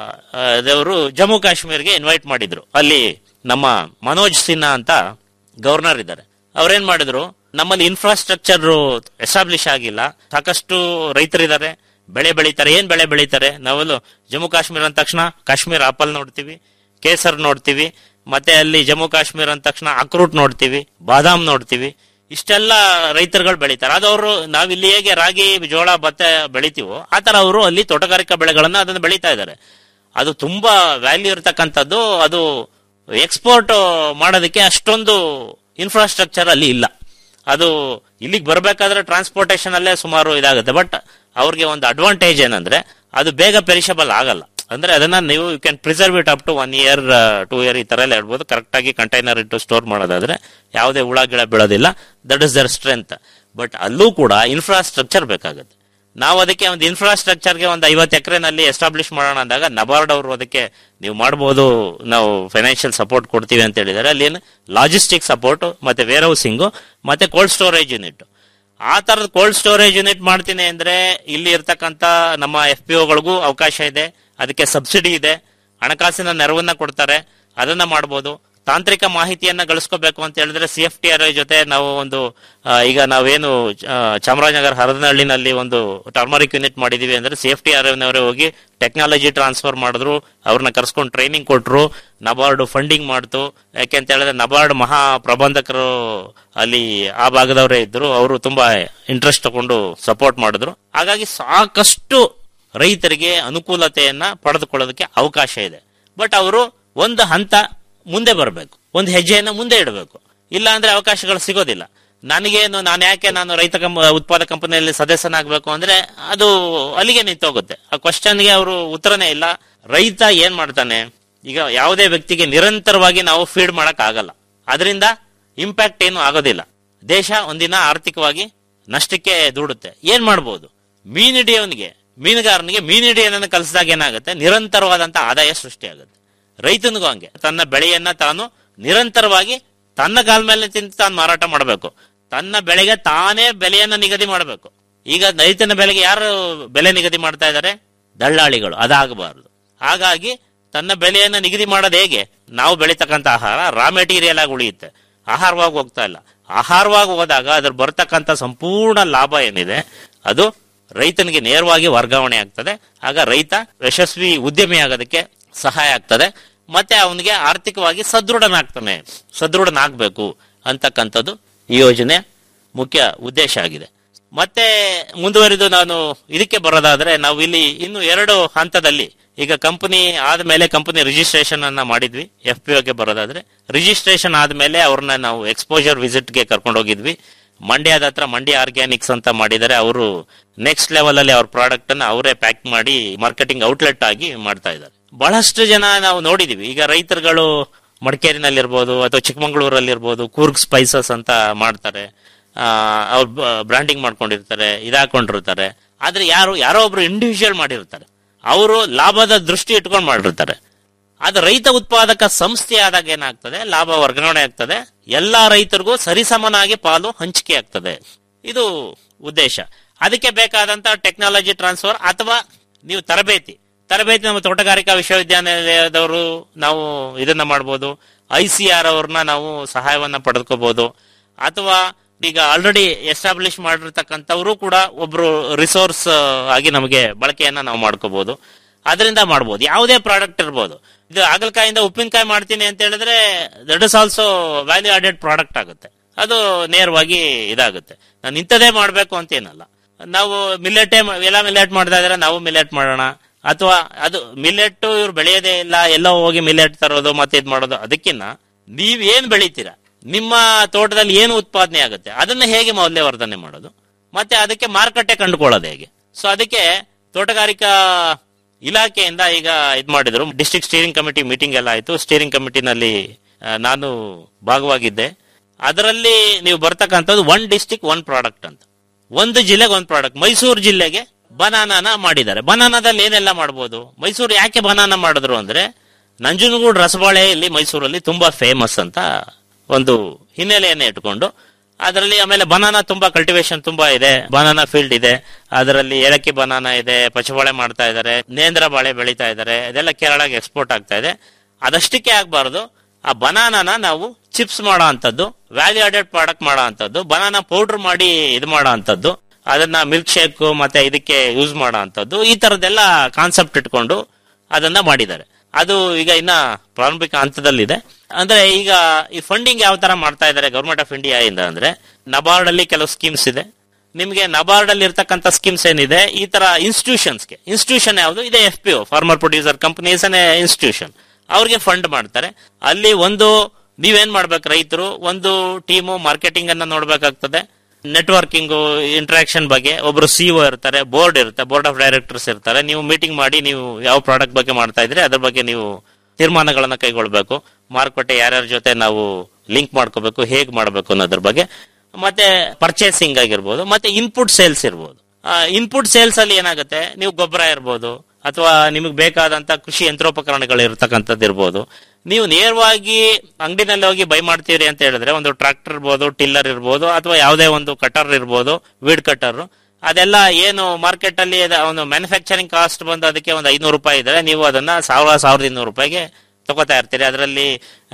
ದವರು ಜಮ್ಮು ಕಾಶ್ಮೀರ್ಗೆ ಇನ್ವೈಟ್ ಮಾಡಿದ್ರು ಅಲ್ಲಿ ನಮ್ಮ ಮನೋಜ್ ಸಿನ್ಹಾ ಅಂತ ಗವರ್ನರ್ ಇದ್ದಾರೆ ಅವ್ರೇನ್ ಮಾಡಿದ್ರು ನಮ್ಮಲ್ಲಿ ಇನ್ಫ್ರಾಸ್ಟ್ರಕ್ಚರ್ ಎಸ್ಟಾಬ್ಲಿಷ್ ಆಗಿಲ್ಲ ಸಾಕಷ್ಟು ರೈತರಿದ್ದಾರೆ ಬೆಳೆ ಬೆಳೀತಾರೆ ಏನ್ ಬೆಳೆ ಬೆಳೀತಾರೆ ನಾವೆಲ್ಲ ಜಮ್ಮು ಕಾಶ್ಮೀರ ಅಂದ ತಕ್ಷಣ ಕಾಶ್ಮೀರ ಆಪಲ್ ನೋಡ್ತೀವಿ ಕೇಸರ್ ನೋಡ್ತೀವಿ ಮತ್ತೆ ಅಲ್ಲಿ ಜಮ್ಮು ಕಾಶ್ಮೀರ ಅಂದ ತಕ್ಷಣ ಅಕ್ರೂಟ್ ನೋಡ್ತೀವಿ ಬಾದಾಮ್ ನೋಡ್ತೀವಿ ಇಷ್ಟೆಲ್ಲ ರೈತರುಗಳು ಬೆಳೀತಾರೆ ಅದವರು ನಾವಿಲ್ಲಿ ಹೇಗೆ ರಾಗಿ ಜೋಳ ಭತ್ತ ಬೆಳಿತೀವೋ ಆ ತರ ಅವರು ಅಲ್ಲಿ ತೋಟಗಾರಿಕಾ ಬೆಳೆಗಳನ್ನ ಅದನ್ನ ಬೆಳೀತಾ ಇದ್ದಾರೆ ಅದು ತುಂಬಾ ವ್ಯಾಲ್ಯೂ ಇರತಕ್ಕಂಥದ್ದು ಅದು ಎಕ್ಸ್ಪೋರ್ಟ್ ಮಾಡೋದಕ್ಕೆ ಅಷ್ಟೊಂದು ಇನ್ಫ್ರಾಸ್ಟ್ರಕ್ಚರ್ ಅಲ್ಲಿ ಇಲ್ಲ ಅದು ಇಲ್ಲಿಗೆ ಬರಬೇಕಾದ್ರೆ ಟ್ರಾನ್ಸ್ಪೋರ್ಟೇಷನ್ ಅಲ್ಲೇ ಸುಮಾರು ಇದಾಗುತ್ತೆ ಬಟ್ ಅವ್ರಿಗೆ ಒಂದು ಅಡ್ವಾಂಟೇಜ್ ಏನಂದ್ರೆ ಅದು ಬೇಗ ಪೆರಿಷಬಲ್ ಆಗಲ್ಲ ಅಂದ್ರೆ ಅದನ್ನ ನೀವು you can preserve it up to one year two year ಈ ತರ ಎಲ್ಲ ಇಡ್ಬೋದು ಕರೆಕ್ಟ್ ಆಗಿ ಕಂಟೈನರ್ ಇಟ್ಟು ಸ್ಟೋರ್ ಮಾಡೋದಾದ್ರೆ ಯಾವುದೇ ಹುಳ ಗಿಳ ಬೀಳೋದಿಲ್ಲ that is their strength but ಅಲ್ಲೂ ಕೂಡ ಇನ್ಫ್ರಾಸ್ಟ್ರಕ್ಚರ್ ಬೇಕಾಗುತ್ತೆ ನಾವು ಅದಕ್ಕೆ ಒಂದು ಇನ್ಫ್ರಾಸ್ಟ್ರಕ್ಚರ್ಗೆ ಒಂದು ಐವತ್ತು ಎಕರೆನಲ್ಲಿ ಎಸ್ಟಾಬ್ಲಿಷ್ ಮಾಡೋಣ ಅಂದಾಗ ನಬಾರ್ಡ್ ಅವರು ಅದಕ್ಕೆ ನೀವು ಮಾಡ್ಬೋದು ನಾವು ಫೈನಾನ್ಷಿಯಲ್ ಸಪೋರ್ಟ್ ಕೊಡ್ತೀವಿ ಅಂತ ಹೇಳಿದ್ದಾರೆ ಅಲ್ಲಿ ಏನು ಲಾಜಿಸ್ಟಿಕ್ ಸಪೋರ್ಟ್ ಮತ್ತೆ ವೇರ್ ಹೌಸಿಂಗು ಮತ್ತೆ ಕೋಲ್ಡ್ ಸ್ಟೋರೇಜ್ ಯೂನಿಟ್ ಆ ತರದ ಕೋಲ್ಡ್ ಸ್ಟೋರೇಜ್ ಯೂನಿಟ್ ಮಾಡ್ತೀನಿ ಅಂದ್ರೆ ಇಲ್ಲಿ ಇರ್ತಕ್ಕಂತ ನಮ್ಮ ಎಫ್ ಪಿ ಒಗಳಿಗೂ ಅವಕಾಶ ಇದೆ ಅದಕ್ಕೆ ಸಬ್ಸಿಡಿ ಇದೆ ಹಣಕಾಸಿನ ನೆರವನ್ನ ಕೊಡ್ತಾರೆ ಅದನ್ನ ಮಾಡ್ಬೋದು ತಾಂತ್ರಿಕ ಮಾಹಿತಿಯನ್ನ ಗಳಿಸ್ಕೋಬೇಕು ಅಂತ ಹೇಳಿದ್ರೆ ಸಿ ಎಫ್ ಟಿ ಆರ್ ಜೊತೆ ನಾವು ಒಂದು ಆ, ಈಗ ನಾವೇನು ಆ, ಚಾಮರಾಜನಗರ ಹರದನಹಳ್ಳಿನಲ್ಲಿ ಒಂದು ಟರ್ಮರಿಕ್ ಯೂನಿಟ್ ಮಾಡಿದೀವಿ ಅಂದ್ರೆ ಸಿ ಎಫ್ ಟಿ ಆರ್ ನವರೇ ಹೋಗಿ ಟೆಕ್ನಾಲಜಿ ಟ್ರಾನ್ಸ್ಫರ್ ಮಾಡಿದ್ರು ಅವ್ರನ್ನ ಕರ್ಸ್ಕೊಂಡು ಟ್ರೈನಿಂಗ್ ಕೊಟ್ರು ನಬಾರ್ಡ್ ಫಂಡಿಂಗ್ ಮಾಡ್ತು ಯಾಕೆಂತ ಹೇಳಿದ್ರೆ ನಬಾರ್ಡ್ ಮಹಾ ಪ್ರಬಂಧಕರು ಅಲ್ಲಿ ಆ ಭಾಗದವರೇ ಇದ್ರು ಅವರು ತುಂಬಾ ಇಂಟ್ರೆಸ್ಟ್ ತಗೊಂಡು ಸಪೋರ್ಟ್ ಮಾಡಿದ್ರು ಹಾಗಾಗಿ ಸಾಕಷ್ಟು ರೈತರಿಗೆ ಅನುಕೂಲತೆಯನ್ನ ಪಡೆದುಕೊಳ್ಳೋದಕ್ಕೆ ಅವಕಾಶ ಇದೆ ಬಟ್ ಅವರು ಒಂದು ಹಂತ ಮುಂದೆ ಬರಬೇಕು ಒಂದು ಹೆಜ್ಜೆಯನ್ನ ಮುಂದೆ ಇಡಬೇಕು ಇಲ್ಲ ಅಂದ್ರೆ ಅವಕಾಶಗಳು ಸಿಗೋದಿಲ್ಲ ನನಗೇನು ನಾನು ಯಾಕೆ ನಾನು ರೈತ ಕಂಪ ಉತ್ಪಾದಕ ಕಂಪನಿಯಲ್ಲಿ ಸದಸ್ಯನಾಗಬೇಕು ಅಂದ್ರೆ ಅದು ಅಲ್ಲಿಗೆ ನಿಂತೋಗುತ್ತೆ ಆ ಕ್ವಶನ್ಗೆ ಅವರು ಉತ್ತರನೇ ಇಲ್ಲ ರೈತ ಏನ್ ಮಾಡ್ತಾನೆ ಈಗ ಯಾವುದೇ ವ್ಯಕ್ತಿಗೆ ನಿರಂತರವಾಗಿ ನಾವು ಫೀಡ್ ಮಾಡಕ್ ಆಗಲ್ಲ ಅದರಿಂದ ಇಂಪ್ಯಾಕ್ಟ್ ಏನು ಆಗೋದಿಲ್ಲ ದೇಶ ಒಂದಿನ ಆರ್ಥಿಕವಾಗಿ ನಷ್ಟಕ್ಕೆ ದೂಡುತ್ತೆ ಏನ್ ಮಾಡ್ಬೋದು ಮೀನಿಡಿಯವನಿಗೆ ಮೀನುಗಾರನಿಗೆ ಮೀನಿಡಿಯನ್ನ ಕಲಿಸಿದಾಗ ಏನಾಗುತ್ತೆ ನಿರಂತರವಾದಂತ ಆದಾಯ ಸೃಷ್ಟಿಯಾಗುತ್ತೆ ರೈತನಿಗೂ ಹಂಗೆ ತನ್ನ ಬೆಳೆಯನ್ನ ತಾನು ನಿರಂತರವಾಗಿ ತನ್ನ ಕಾಲ ಮೇಲೆ ತಿಂದು ತಾನು ಮಾರಾಟ ಮಾಡಬೇಕು ತನ್ನ ಬೆಳೆಗೆ ತಾನೇ ಬೆಲೆಯನ್ನ ನಿಗದಿ ಮಾಡಬೇಕು ಈಗ ರೈತನ ಬೆಲೆಗೆ ಯಾರು ಬೆಲೆ ನಿಗದಿ ಮಾಡ್ತಾ ಇದ್ದಾರೆ ದಳ್ಳಾಳಿಗಳು ಅದಾಗಬಾರದು ಹಾಗಾಗಿ ತನ್ನ ಬೆಲೆಯನ್ನ ನಿಗದಿ ಮಾಡೋದು ಹೇಗೆ ನಾವು ಬೆಳೀತಕ್ಕಂಥ ಆಹಾರ ರಾ ಮೆಟೀರಿಯಲ್ ಆಗಿ ಉಳಿಯುತ್ತೆ ಆಹಾರವಾಗಿ ಹೋಗ್ತಾ ಇಲ್ಲ ಆಹಾರವಾಗಿ ಹೋದಾಗ ಅದ್ರ ಬರ್ತಕ್ಕಂಥ ಸಂಪೂರ್ಣ ಲಾಭ ಏನಿದೆ ಅದು ರೈತನಿಗೆ ನೇರವಾಗಿ ವರ್ಗಾವಣೆ ಆಗ್ತದೆ ಆಗ ರೈತ ಯಶಸ್ವಿ ಉದ್ಯಮಿ ಆಗೋದಕ್ಕೆ ಸಹಾಯ ಆಗ್ತದೆ ಮತ್ತೆ ಅವನಿಗೆ ಆರ್ಥಿಕವಾಗಿ ಸದೃಢನಾಗ್ತಾನೆ ಸದೃಢನಾಗ್ಬೇಕು ಅಂತಕ್ಕಂಥದ್ದು ಈ ಯೋಜನೆ ಮುಖ್ಯ ಉದ್ದೇಶ ಆಗಿದೆ ಮತ್ತೆ ಮುಂದುವರಿದು ನಾನು ಇದಕ್ಕೆ ಬರೋದಾದ್ರೆ ನಾವು ಇಲ್ಲಿ ಇನ್ನು ಎರಡು ಹಂತದಲ್ಲಿ ಈಗ ಕಂಪನಿ ಆದ್ಮೇಲೆ ಕಂಪನಿ ರಿಜಿಸ್ಟ್ರೇಷನ್ ಅನ್ನ ಮಾಡಿದ್ವಿ ಎಫ್ ಪಿ ಒಗೆ ಬರೋದಾದ್ರೆ ರಿಜಿಸ್ಟ್ರೇಷನ್ ಆದ್ಮೇಲೆ ಅವ್ರನ್ನ ನಾವು ಎಕ್ಸ್ಪೋಜರ್ ವಿಸಿಟ್ಗೆ ಕರ್ಕೊಂಡು ಹೋಗಿದ್ವಿ ಮಂಡ್ಯದ ಹತ್ರ ಮಂಡ್ಯ ಆರ್ಗ್ಯಾನಿಕ್ಸ್ ಅಂತ ಮಾಡಿದ್ದಾರೆ ಅವರು ನೆಕ್ಸ್ಟ್ ಲೆವೆಲ್ ಅಲ್ಲಿ ಅವ್ರ ಪ್ರಾಡಕ್ಟ್ ಅನ್ನ ಅವರೇ ಪ್ಯಾಕ್ ಮಾಡಿ ಮಾರ್ಕೆಟಿಂಗ್ ಔಟ್ಲೆಟ್ ಆಗಿ ಮಾಡ್ತಾ ಇದ್ದಾರೆ ಬಹಳಷ್ಟು ಜನ ನಾವು ನೋಡಿದೀವಿ ಈಗ ರೈತರುಗಳು ಮಡಿಕೇರಿನಲ್ಲಿರ್ಬೋದು ಅಥವಾ ಚಿಕ್ಕಮಂಗ್ಳೂರಲ್ಲಿರ್ಬೋದು ಕೂರ್ಗ್ ಸ್ಪೈಸಸ್ ಅಂತ ಮಾಡ್ತಾರೆ ಅವ್ರು ಬ್ರಾಂಡಿಂಗ್ ಮಾಡ್ಕೊಂಡಿರ್ತಾರೆ ಇದಾಕೊಂಡಿರ್ತಾರೆ ಆದ್ರೆ ಯಾರು ಯಾರೋ ಒಬ್ರು ಇಂಡಿವಿಜುವಲ್ ಮಾಡಿರ್ತಾರೆ ಅವರು ಲಾಭದ ದೃಷ್ಟಿ ಇಟ್ಕೊಂಡು ಮಾಡಿರ್ತಾರೆ ಅದು ರೈತ ಉತ್ಪಾದಕ ಸಂಸ್ಥೆ ಆದಾಗ ಏನಾಗ್ತದೆ ಲಾಭ ವರ್ಗಾವಣೆ ಆಗ್ತದೆ ಎಲ್ಲಾ ರೈತರಿಗೂ ಸರಿಸಮನಾಗಿ ಪಾಲು ಹಂಚಿಕೆ ಆಗ್ತದೆ ಇದು ಉದ್ದೇಶ ಅದಕ್ಕೆ ಬೇಕಾದಂತ ಟೆಕ್ನಾಲಜಿ ಟ್ರಾನ್ಸ್ಫರ್ ಅಥವಾ ನೀವು ತರಬೇತಿ ತರಬೇತಿ ನಮ್ಮ ತೋಟಗಾರಿಕಾ ವಿಶ್ವವಿದ್ಯಾನಿಲಯದವರು ನಾವು ಇದನ್ನ ಮಾಡ್ಬೋದು ಐ ಸಿ ಆರ್ ಅವ್ರನ್ನ ನಾವು ಸಹಾಯವನ್ನ ಪಡೆದುಕೋಬಹುದು ಅಥವಾ ಈಗ ಆಲ್ರೆಡಿ ಎಸ್ಟಾಬ್ಲಿಷ್ ಮಾಡಿರ್ತಕ್ಕಂಥವರು ಕೂಡ ಒಬ್ರು ರಿಸೋರ್ಸ್ ಆಗಿ ನಮಗೆ ಬಳಕೆಯನ್ನ ನಾವು ಮಾಡ್ಕೋಬಹುದು ಅದರಿಂದ ಮಾಡ್ಬೋದು ಯಾವುದೇ ಪ್ರಾಡಕ್ಟ್ ಇರ್ಬೋದು ಇದು ಹಾಗಲಕಾಯಿಂದ ಉಪ್ಪಿನಕಾಯಿ ಮಾಡ್ತೀನಿ ಅಂತ ಹೇಳಿದ್ರೆ that is also value added product ಆಗುತ್ತೆ ಅದು ನೇರವಾಗಿ ಇದಾಗುತ್ತೆ ನಾನು ಇಂಥದೇ ಮಾಡಬೇಕು ಅಂತ ಏನಲ್ಲ ನಾವು ಮಿಲೆಟೇ ಎಲ್ಲ ಮಿಲೆಟ್ ಮಾಡ್ತಾ ಇದ್ರೆ ನಾವು ಮಿಲೆಟ್ ಮಾಡೋಣ ಅಥವಾ ಅದು ಮಿಲೆಟ್ ಇವ್ರು ಬೆಳೆಯೋದೇ ಇಲ್ಲ ಎಲ್ಲೋ ಹೋಗಿ ಮಿಲೆಟ್ ತರೋದು ಮತ್ತೆ ಇದು ಮಾಡೋದು ಅದಕ್ಕಿನ್ನ ನೀವ್ ಏನ್ ಬೆಳಿತೀರಾ ನಿಮ್ಮ ತೋಟದಲ್ಲಿ ಏನು ಉತ್ಪಾದನೆ ಆಗುತ್ತೆ ಅದನ್ನ ಹೇಗೆ ಮೌಲ್ಯವರ್ಧನೆ ಮಾಡೋದು ಮತ್ತೆ ಅದಕ್ಕೆ ಮಾರುಕಟ್ಟೆ ಕಂಡುಕೊಳ್ಳೋದು ಹೇಗೆ ಸೊ ಅದಕ್ಕೆ ತೋಟಗಾರಿಕಾ ಇಲಾಖೆಯಿಂದ ಈಗ ಇದ್ ಮಾಡಿದ್ರು ಡಿಸ್ಟ್ರಿಕ್ಟ್ ಸ್ಟೀರಿಂಗ್ ಕಮಿಟಿ ಮೀಟಿಂಗ್ ಎಲ್ಲ ಆಯ್ತು ಸ್ಟೀರಿಂಗ್ ಕಮಿಟಿನಲ್ಲಿ ಆ, ನಾನು ಭಾಗವಾಗಿದ್ದೆ ಅದರಲ್ಲಿ ನೀವು ಬರ್ತಕ್ಕಂಥದ್ದು ಒನ್ ಡಿಸ್ಟಿಕ್ ಒನ್ ಪ್ರಾಡಕ್ಟ್ ಅಂತ ಒಂದು ಜಿಲ್ಲೆಗೆ ಒಂದು ಪ್ರಾಡಕ್ಟ್ ಮೈಸೂರು ಜಿಲ್ಲೆಗೆ ಬನಾನಾನ ಮಾಡಿದ್ದಾರೆ ಬನಾನಾದಲ್ಲಿ ಏನೆಲ್ಲ ಮಾಡ್ಬೋದು ಮೈಸೂರು ಯಾಕೆ ಬನಾನಾ ಮಾಡಿದ್ರು ಅಂದ್ರೆ ನಂಜನಗೂಡು ರಸಬಾಳೆ ಇಲ್ಲಿ ಮೈಸೂರಲ್ಲಿ ತುಂಬಾ ಫೇಮಸ್ ಅಂತ ಒಂದು ಹಿನ್ನೆಲೆಯನ್ನ ಇಟ್ಕೊಂಡು ಅದರಲ್ಲಿ ಆಮೇಲೆ ಬನಾನಾ ತುಂಬಾ ಕಲ್ಟಿವೇಶನ್ ತುಂಬಾ ಇದೆ ಬನಾನಾ ಫೀಲ್ಡ್ ಇದೆ ಅದರಲ್ಲಿ ಏಲಕ್ಕಿ ಬನಾನಾ ಇದೆ ಪಚಬಾಳೆ ಮಾಡ್ತಾ ಇದ್ದಾರೆ ನೇಂದ್ರ ಬಾಳೆ ಬೆಳೀತಾ ಇದ್ದಾರೆ ಇದೆಲ್ಲ ಕೇರಳಗೆ ಎಕ್ಸ್ಪೋರ್ಟ್ ಆಗ್ತಾ ಇದೆ ಅದಷ್ಟಕ್ಕೆ ಆಗ್ಬಾರ್ದು ಆ ಬನಾನಾನ ನಾವು ಚಿಪ್ಸ್ ಮಾಡೋ ಅಂತದ್ದು ವ್ಯಾಲ್ಯೂ ಆಡೆಡ್ ಪ್ರಾಡಕ್ಟ್ ಮಾಡೋ ಅಂತದ್ದು ಬನಾನಾ ಪೌಡರ್ ಮಾಡಿ ಇದು ಮಾಡೋ ಅಂತದ್ದು ಅದನ್ನ ಮಿಲ್ಕ್ ಶೇಕ್ ಮತ್ತೆ ಇದಕ್ಕೆ ಯೂಸ್ ಮಾಡೋ ಅಂತದ್ದು ಈ ತರದೆಲ್ಲ ಕಾನ್ಸೆಪ್ಟ್ ಇಟ್ಕೊಂಡು ಅದನ್ನ ಮಾಡಿದ್ದಾರೆ ಅದು ಈಗ ಇನ್ನ ಪ್ರಾರಂಭಿಕ ಹಂತದಲ್ಲಿದೆ ಅಂದ್ರೆ ಈಗ ಈ ಫಂಡಿಂಗ್ ಯಾವ ತರ ಮಾಡ್ತಾ ಇದ್ದಾರೆ ಗೌರ್ಮೆಂಟ್ ಆಫ್ ಇಂಡಿಯಾ ಇಂದ ಅಂದ್ರೆ ನಬಾರ್ಡ್ ಅಲ್ಲಿ ಕೆಲವು ಸ್ಕೀಮ್ಸ್ ಇದೆ ನಿಮಗೆ ನಬಾರ್ಡ್ ಅಲ್ಲಿ ಇರ್ತಕ್ಕಂಥ ಸ್ಕೀಮ್ಸ್ ಏನಿದೆ ಈ ತರ ಇನ್ಸ್ಟಿಟ್ಯೂಷನ್ಸ್ಗೆ ಇನ್ಸ್ಟಿಟ್ಯೂಷನ್ ಯಾವುದು ಇದೆ F P O farmer producer companies institution ಅವ್ರಿಗೆ ಫಂಡ್ ಮಾಡ್ತಾರೆ ಅಲ್ಲಿ ಒಂದು ನೀವೇನ್ ಮಾಡ್ಬೇಕು ರೈತರು ಒಂದು ಟೀಮು ಮಾರ್ಕೆಟಿಂಗ್ ಅನ್ನ ನೋಡ್ಬೇಕಾಗ್ತದೆ ನೆಟ್ವರ್ಕಿಂಗ್ ಇಂಟ್ರಾಕ್ಷನ್ ಬಗ್ಗೆ ಒಬ್ರು ಸಿಒ ಇರ್ತಾರೆ ಬೋರ್ಡ್ ಇರುತ್ತೆ ಬೋರ್ಡ್ ಆಫ್ ಡೈರೆಕ್ಟರ್ಸ್ ಇರ್ತಾರೆ ನೀವು ಮೀಟಿಂಗ್ ಮಾಡಿ ನೀವು ಯಾವ ಪ್ರಾಡಕ್ಟ್ ಬಗ್ಗೆ ಮಾಡ್ತಾ ಇದ್ರೆ ಅದ್ರ ಬಗ್ಗೆ ನೀವು ತೀರ್ಮಾನಗಳನ್ನ ಕೈಗೊಳ್ಬೇಕು ಮಾರುಕಟ್ಟೆ ಯಾರ್ಯಾರ ಜೊತೆ ನಾವು ಲಿಂಕ್ ಮಾಡ್ಕೋಬೇಕು ಹೇಗ್ ಮಾಡಬೇಕು ಅನ್ನೋದ್ರ ಬಗ್ಗೆ ಮತ್ತೆ ಪರ್ಚೇಸಿಂಗ್ ಆಗಿರ್ಬೋದು ಮತ್ತೆ ಇನ್ಪುಟ್ ಸೇಲ್ಸ್ ಇರ್ಬೋದು ಇನ್ಪುಟ್ ಸೇಲ್ಸ್ ಅಲ್ಲಿ ಏನಾಗುತ್ತೆ ನೀವು ಗೊಬ್ಬರ ಇರ್ಬೋದು ಅಥವಾ ನಿಮಗೆ ಬೇಕಾದಂತ ಕೃಷಿ ಯಂತ್ರೋಪಕರಣಗಳು ಇರ್ತಕ್ಕಂಥದ್ದು ಇರ್ಬೋದು ನೀವು ನೇರವಾಗಿ ಅಂಗಡಿನಲ್ಲಿ ಹೋಗಿ ಬೈ ಮಾಡ್ತೀರಿ ಅಂತ ಹೇಳಿದ್ರೆ ಒಂದು ಟ್ರಾಕ್ಟರ್ ಇರ್ಬೋದು ಟಿಲ್ಲರ್ ಇರ್ಬೋದು ಅಥವಾ ಯಾವುದೇ ಒಂದು ಕಟರ್ ಇರ್ಬೋದು ವೀಡ್ ಕಟರ್ ಅದೆಲ್ಲ ಏನು ಮಾರ್ಕೆಟ್ ಅಲ್ಲಿ ಅದ- ಒಂದು ಮ್ಯಾನುಫ್ಯಾಕ್ಚರಿಂಗ್ ಕಾಸ್ಟ್ ಬಂದು ಅದಕ್ಕೆ ಒಂದು ಐನೂರು ರೂಪಾಯಿ ಇದ್ರೆ ನೀವು ಅದನ್ನ ಸಾವಿರ ಸಾವಿರದ ಇನ್ನೂರು ರೂಪಾಯಿಗೆ ತಗೋತಾ ಇರ್ತೀರಿ ಅದರಲ್ಲಿ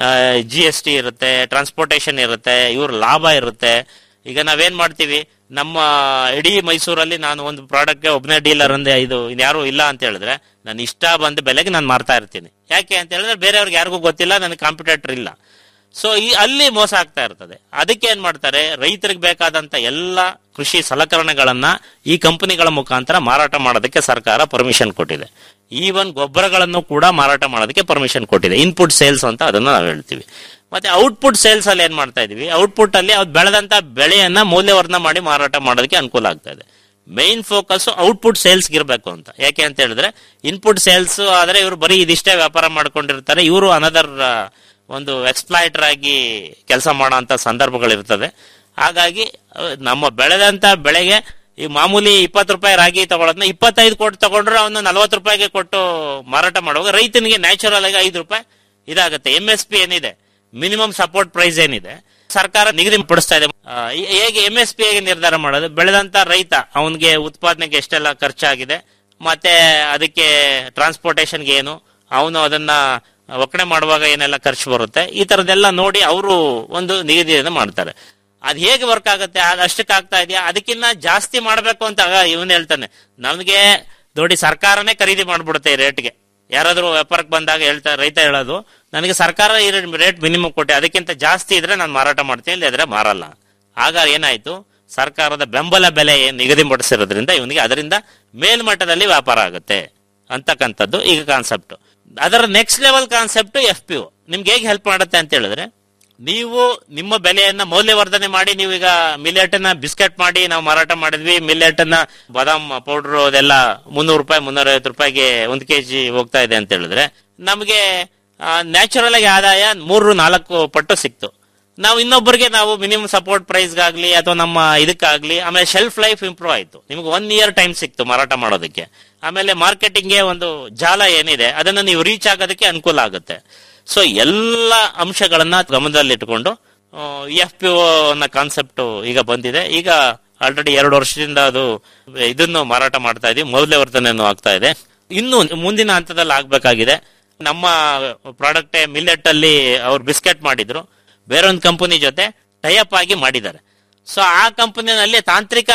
ಜಿ ಎಸ್ ಟಿ ಇರುತ್ತೆ ಟ್ರಾನ್ಸ್ಪೋರ್ಟೇಷನ್ ಇರುತ್ತೆ ಇವ್ರ ಲಾಭ ಇರುತ್ತೆ ಈಗ ನಾವೇನ್ ಮಾಡ್ತೀವಿ ನಮ್ಮ ಇಡೀ ಮೈಸೂರಲ್ಲಿ ನಾನು ಒಂದು ಪ್ರಾಡಕ್ಟ್ಗೆ ಒಬ್ಬನೇ ಡೀಲರ್ ಅಂದೆ ಇದು ಇನ್ಯಾರು ಇಲ್ಲ ಅಂತ ಹೇಳಿದ್ರೆ ನಾನು ಇಷ್ಟ ಬಂದ ಬೆಲೆಗೆ ನಾನು ಮಾರ್ತಾ ಇರ್ತೀನಿ ಯಾಕೆ ಅಂತ ಹೇಳಿದ್ರೆ ಬೇರೆಯವ್ರಿಗೆ ಯಾರಿಗೂ ಗೊತ್ತಿಲ್ಲ ನನಗೆ ಕಾಂಪಿಟೇಟರ್ ಇಲ್ಲ ಸೊ ಈ ಅಲ್ಲಿ ಮೋಸ ಆಗ್ತಾ ಇರ್ತದೆ ಅದಕ್ಕೆ ಏನ್ ಮಾಡ್ತಾರೆ ರೈತರಿಗೆ ಬೇಕಾದಂತ ಎಲ್ಲ ಕೃಷಿ ಸಲಕರಣೆಗಳನ್ನ ಈ ಕಂಪನಿಗಳ ಮುಖಾಂತರ ಮಾರಾಟ ಮಾಡೋದಕ್ಕೆ ಸರ್ಕಾರ ಪರ್ಮಿಷನ್ ಕೊಟ್ಟಿದೆ ಈವನ್ ಗೊಬ್ಬರಗಳನ್ನು ಕೂಡ ಮಾರಾಟ ಮಾಡೋದಕ್ಕೆ ಪರ್ಮಿಷನ್ ಕೊಟ್ಟಿದೆ ಇನ್ಪುಟ್ ಸೇಲ್ಸ್ ಅಂತ ಅದನ್ನ ನಾವು ಹೇಳ್ತೀವಿ ಮತ್ತೆ ಔಟ್ಪುಟ್ ಸೇಲ್ಸ್ ಅಲ್ಲಿ ಏನ್ ಮಾಡ್ತಾ ಇದೀವಿ ಔಟ್ಪುಟ್ ಅಲ್ಲಿ ಅವ್ರು ಬೆಳೆದಂತ ಬೆಳೆಯನ್ನ ಮೌಲ್ಯವರ್ಧನ ಮಾಡಿ ಮಾರಾಟ ಮಾಡೋದಕ್ಕೆ ಅನುಕೂಲ ಆಗ್ತಾ ಇದೆ ಮೈನ್ ಫೋಕಸ್ ಔಟ್ಪುಟ್ ಸೇಲ್ಸ್ ಇರಬೇಕು ಅಂತ ಯಾಕೆ ಅಂತ ಹೇಳಿದ್ರೆ ಇನ್ಪುಟ್ ಸೇಲ್ಸ್ ಆದ್ರೆ ಇವರು ಬರೀ ಇದಿಷ್ಟೇ ವ್ಯಾಪಾರ ಮಾಡ್ಕೊಂಡಿರ್ತಾರೆ ಇವರು ಅನದರ್ ಒಂದು ಎಕ್ಸ್ಪ್ಲಾಯ್ಟರ್ ಆಗಿ ಕೆಲಸ ಮಾಡೋ ಸಂದರ್ಭಗಳಿರ್ತದೆ ಹಾಗಾಗಿ ಅಹ್, ನಮ್ಮ ಬೆಳೆದಂತ ಬೆಳೆಗೆ ಈ ಮಾಮೂಲಿ ಇಪ್ಪತ್ತು ರೂಪಾಯಿ ರಾಗಿ ತಗೊಳೋದನ್ನ ಇಪ್ಪತ್ತೈದು ಕೊಟ್ಟು ತಗೊಂಡ್ರೆ ಅವನು ನಲವತ್ತು ರೂಪಾಯಿಗೆ ಕೊಟ್ಟು ಮಾರಾಟ ಮಾಡುವಾಗ ರೈತನಿಗೆ ನ್ಯಾಚುರಲ್ ಆಗಿ ಐದು ರೂಪಾಯಿ ಇದಾಗುತ್ತೆ ಎಂ ಎಸ್ ಪಿ ಏನಿದೆ ಮಿನಿಮಮ್ ಸಪೋರ್ಟ್ ಪ್ರೈಸ್ ಏನಿದೆ ಸರ್ಕಾರ ನಿಗದಿಪಡಿಸ್ತಾ ಇದೆ ಆ, ಈ- ಹೇಗೆ ಎಂ ಎಸ್ ಪಿ ಹೇಗೆ ನಿರ್ಧಾರ ಮಾಡೋದು ಬೆಳೆದಂತ ರೈತ ಅವನಿಗೆ ಉತ್ಪಾದನೆಗೆ ಎಷ್ಟೆಲ್ಲ ಖರ್ಚಾಗಿದೆ ಮತ್ತೆ ಅದಕ್ಕೆ ಟ್ರಾನ್ಸ್ಪೋರ್ಟೇಷನ್ಗೆ ಏನು ಅವನು ಅದನ್ನ ಒಕ್ಕಣೆ ಮಾಡುವಾಗ ಏನೆಲ್ಲ ಖರ್ಚು ಬರುತ್ತೆ ಈ ತರದೆಲ್ಲ ನೋಡಿ ಅವರು ಒಂದು ನಿಗದಿಯನ್ನು ಮಾಡ್ತಾರೆ ಅದ್ ಹೇಗೆ ವರ್ಕ್ ಆಗುತ್ತೆ ಅದು ಅಷ್ಟಕ್ಕೆ ಆಗ್ತಾ ಇದೆಯಾ ಅದಕ್ಕಿಂತ ಜಾಸ್ತಿ ಮಾಡ್ಬೇಕು ಅಂತ ಇವನ್ ಹೇಳ್ತಾನೆ ನಮ್ಗೆ ನೋಡಿ ಸರ್ಕಾರನೇ ಖರೀದಿ ಮಾಡ್ಬಿಡುತ್ತೆ ಈ ರೇಟ್ಗೆ ಯಾರಾದ್ರೂ ವ್ಯಾಪಾರಕ್ಕೆ ಬಂದಾಗ ಹೇಳ್ತಾರೆ ರೈತ ಹೇಳೋದು ನನಗೆ ಸರ್ಕಾರ ಈ ರೇಟ್ ಮಿನಿಮಮ್ ಕೊಟ್ಟೆ ಅದಕ್ಕಿಂತ ಜಾಸ್ತಿ ಇದ್ರೆ ನಾನು ಮಾರಾಟ ಮಾಡ್ತೀನಿ ಇಲ್ಲದ್ರೆ ಮಾರಲ್ಲ ಆಗ ಏನಾಯ್ತು ಸರ್ಕಾರದ ಬೆಂಬಲ ಬೆಲೆ ಏನ್ ನಿಗದಿಪಡಿಸಿರೋದ್ರಿಂದ ಇವನಿಗೆ ಅದರಿಂದ ಮೇಲ್ಮಟ್ಟದಲ್ಲಿ ವ್ಯಾಪಾರ ಆಗುತ್ತೆ ಅಂತಕ್ಕಂಥದ್ದು ಈಗ ಕಾನ್ಸೆಪ್ಟ್ ಅದರ next level concept F P ನಿಮ್ಗೆ ಹೇಗೆ ಹೆಲ್ಪ್ ಮಾಡುತ್ತೆ ಅಂತ ಹೇಳಿದ್ರೆ ನೀವು ನಿಮ್ಮ ಬೆಲೆಯನ್ನ ಮೌಲ್ಯವರ್ಧನೆ ಮಾಡಿ ನೀವು ಈಗ ಮಿಲೆಟ್ ನ ಬಿಸ್ಕೆಟ್ ಮಾಡಿ ನಾವು ಮಾರಾಟ ಮಾಡಿದ್ವಿ ಮಿಲೆಟ್ ನ ಬಾದಾಮ್ ಪೌಡರ್ ಅದೆಲ್ಲ ಮುನ್ನೂರು ರೂಪಾಯಿ ಮುನ್ನೂರ ಐವತ್ತು ರೂಪಾಯಿಗೆ ಒಂದು ಕೆಜಿ ಹೋಗ್ತಾ ಇದೆ ಅಂತ ಹೇಳಿದ್ರೆ ನಮಗೆ ನ್ಯಾಚುರಲ್ ಆಗಿ ಆದಾಯ ಮೂರು ನಾಲ್ಕು ಪಟ್ಟು ಸಿಕ್ತು ನಾವು ಇನ್ನೊಬ್ಬರಿಗೆ ನಾವು ಮಿನಿಮಮ್ ಸಪೋರ್ಟ್ ಪ್ರೈಸ್ಗಾಗ್ಲಿ ಅಥವಾ ನಮ್ಮ ಇದಕ್ಕಾಗ್ಲಿ ಆಮೇಲೆ ಶೆಲ್ಫ್ ಲೈಫ್ ಇಂಪ್ರೂವ್ ಆಯ್ತು ನಿಮ್ಗೆ ಒನ್ ಇಯರ್ ಟೈಮ್ ಸಿಕ್ತು ಮಾರಾಟ ಮಾಡೋದಕ್ಕೆ ಆಮೇಲೆ ಮಾರ್ಕೆಟಿಂಗ್ಗೆ ಒಂದು ಜಾಲ ಏನಿದೆ ಅದನ್ನ ನೀವು ರೀಚ್ ಆಗೋದಕ್ಕೆ ಅನುಕೂಲ ಆಗುತ್ತೆ ಸೊ ಎಲ್ಲ ಅಂಶಗಳನ್ನ ಗಮನದಲ್ಲಿಟ್ಟುಕೊಂಡು ಎಫ್ ಪಿ ಒ ಅನ್ನೋ ಕಾನ್ಸೆಪ್ಟ್ ಈಗ ಬಂದಿದೆ ಈಗ ಆಲ್ರೆಡಿ ಎರಡು ವರ್ಷದಿಂದ ಅದು ಇದನ್ನು ಮಾರಾಟ ಮಾಡ್ತಾ ಇದೀವಿ ಮೌಲ್ಯವರ್ಧನೆಯನ್ನು ಆಗ್ತಾ ಇದೆ ಇನ್ನು ಮುಂದಿನ ಹಂತದಲ್ಲಿ ಆಗ್ಬೇಕಾಗಿದೆ ನಮ್ಮ ಪ್ರಾಡಕ್ಟ್ ಮಿಲ್ಲೆಟ್ ಅಲ್ಲಿ ಅವ್ರು ಬಿಸ್ಕೆಟ್ ಮಾಡಿದ್ರು ಬೇರೊಂದು ಕಂಪನಿ ಜೊತೆ ಟೈಅಪ್ ಆಗಿ ಮಾಡಿದ್ದಾರೆ ಸೊ ಆ ಕಂಪನಿನಲ್ಲಿ ತಾಂತ್ರಿಕ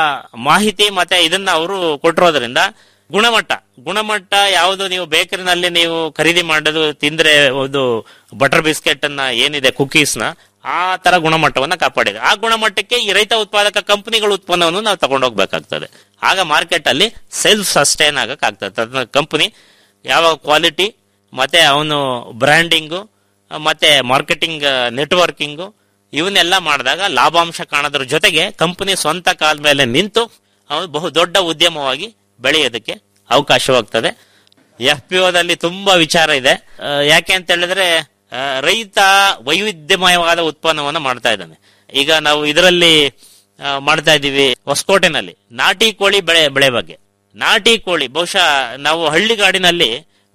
ಮಾಹಿತಿ ಮತ್ತೆ ಇದನ್ನ ಅವರು ಕೊಟ್ಟಿರೋದ್ರಿಂದ ಗುಣಮಟ್ಟ ಗುಣಮಟ್ಟ ಯಾವುದು ನೀವು ಬೇಕರಿನಲ್ಲಿ ನೀವು ಖರೀದಿ ಮಾಡೋದು ತಿಂದ್ರೆ ಒಂದು ಬಟರ್ ಬಿಸ್ಕೆಟ್ ಅನ್ನ ಏನಿದೆ ಕುಕೀಸ್ ನ ಆ ತರ ಗುಣಮಟ್ಟವನ್ನ ಕಾಪಾಡಿದೆ ಆ ಗುಣಮಟ್ಟಕ್ಕೆ ಈ ರೈತ ಉತ್ಪಾದಕ ಕಂಪನಿಗಳ ಉತ್ಪನ್ನವನ್ನು ನಾವು ತಗೊಂಡೋಗ್ಬೇಕಾಗ್ತದೆ ಆಗ ಮಾರ್ಕೆಟ್ ಅಲ್ಲಿ ಸೆಲ್ಫ್ ಸಸ್ಟೈನ್ ಆಗಕ್ ಆಗ್ತದೆ ಕಂಪನಿ ಯಾವ ಕ್ವಾಲಿಟಿ ಮತ್ತೆ ಅವನು ಬ್ರ್ಯಾಂಡಿಂಗು ಮತ್ತೆ ಮಾರ್ಕೆಟಿಂಗ್ ನೆಟ್ವರ್ಕಿಂಗು ಇವನ್ನೆಲ್ಲ ಮಾಡಿದಾಗ ಲಾಭಾಂಶ ಕಾಣೋದ್ರ ಜೊತೆಗೆ ಕಂಪನಿ ಸ್ವಂತ ಕಾಲ ಮೇಲೆ ನಿಂತು ಅವನು ಬಹು ದೊಡ್ಡ ಉದ್ಯಮವಾಗಿ ಬೆಳೆಯೋದಕ್ಕೆ ಅವಕಾಶವಾಗ್ತದೆ ಎಫ್ ಪಿ ಒದಲ್ಲಿ ತುಂಬಾ ವಿಚಾರ ಇದೆ ಆ, ಯಾಕೆ ಅಂತ ಹೇಳಿದ್ರೆ ಆ, ರೈತ ವೈವಿಧ್ಯಮಯವಾದ ಉತ್ಪನ್ನವನ್ನು ಮಾಡ್ತಾ ಇದ್ದಾನೆ ಈಗ ನಾವು ಇದರಲ್ಲಿ ಆ, ಮಾಡ್ತಾ ಇದ್ದೀವಿ ಹೊಸಕೋಟೆನಲ್ಲಿ ನಾಟಿ ಕೋಳಿ ಬೆಳೆ ಬೆಳೆ ಬಗ್ಗೆ ನಾಟಿ ಕೋಳಿ ಬಹುಶಃ ನಾವು ಹಳ್ಳಿಗಾಡಿನಲ್ಲಿ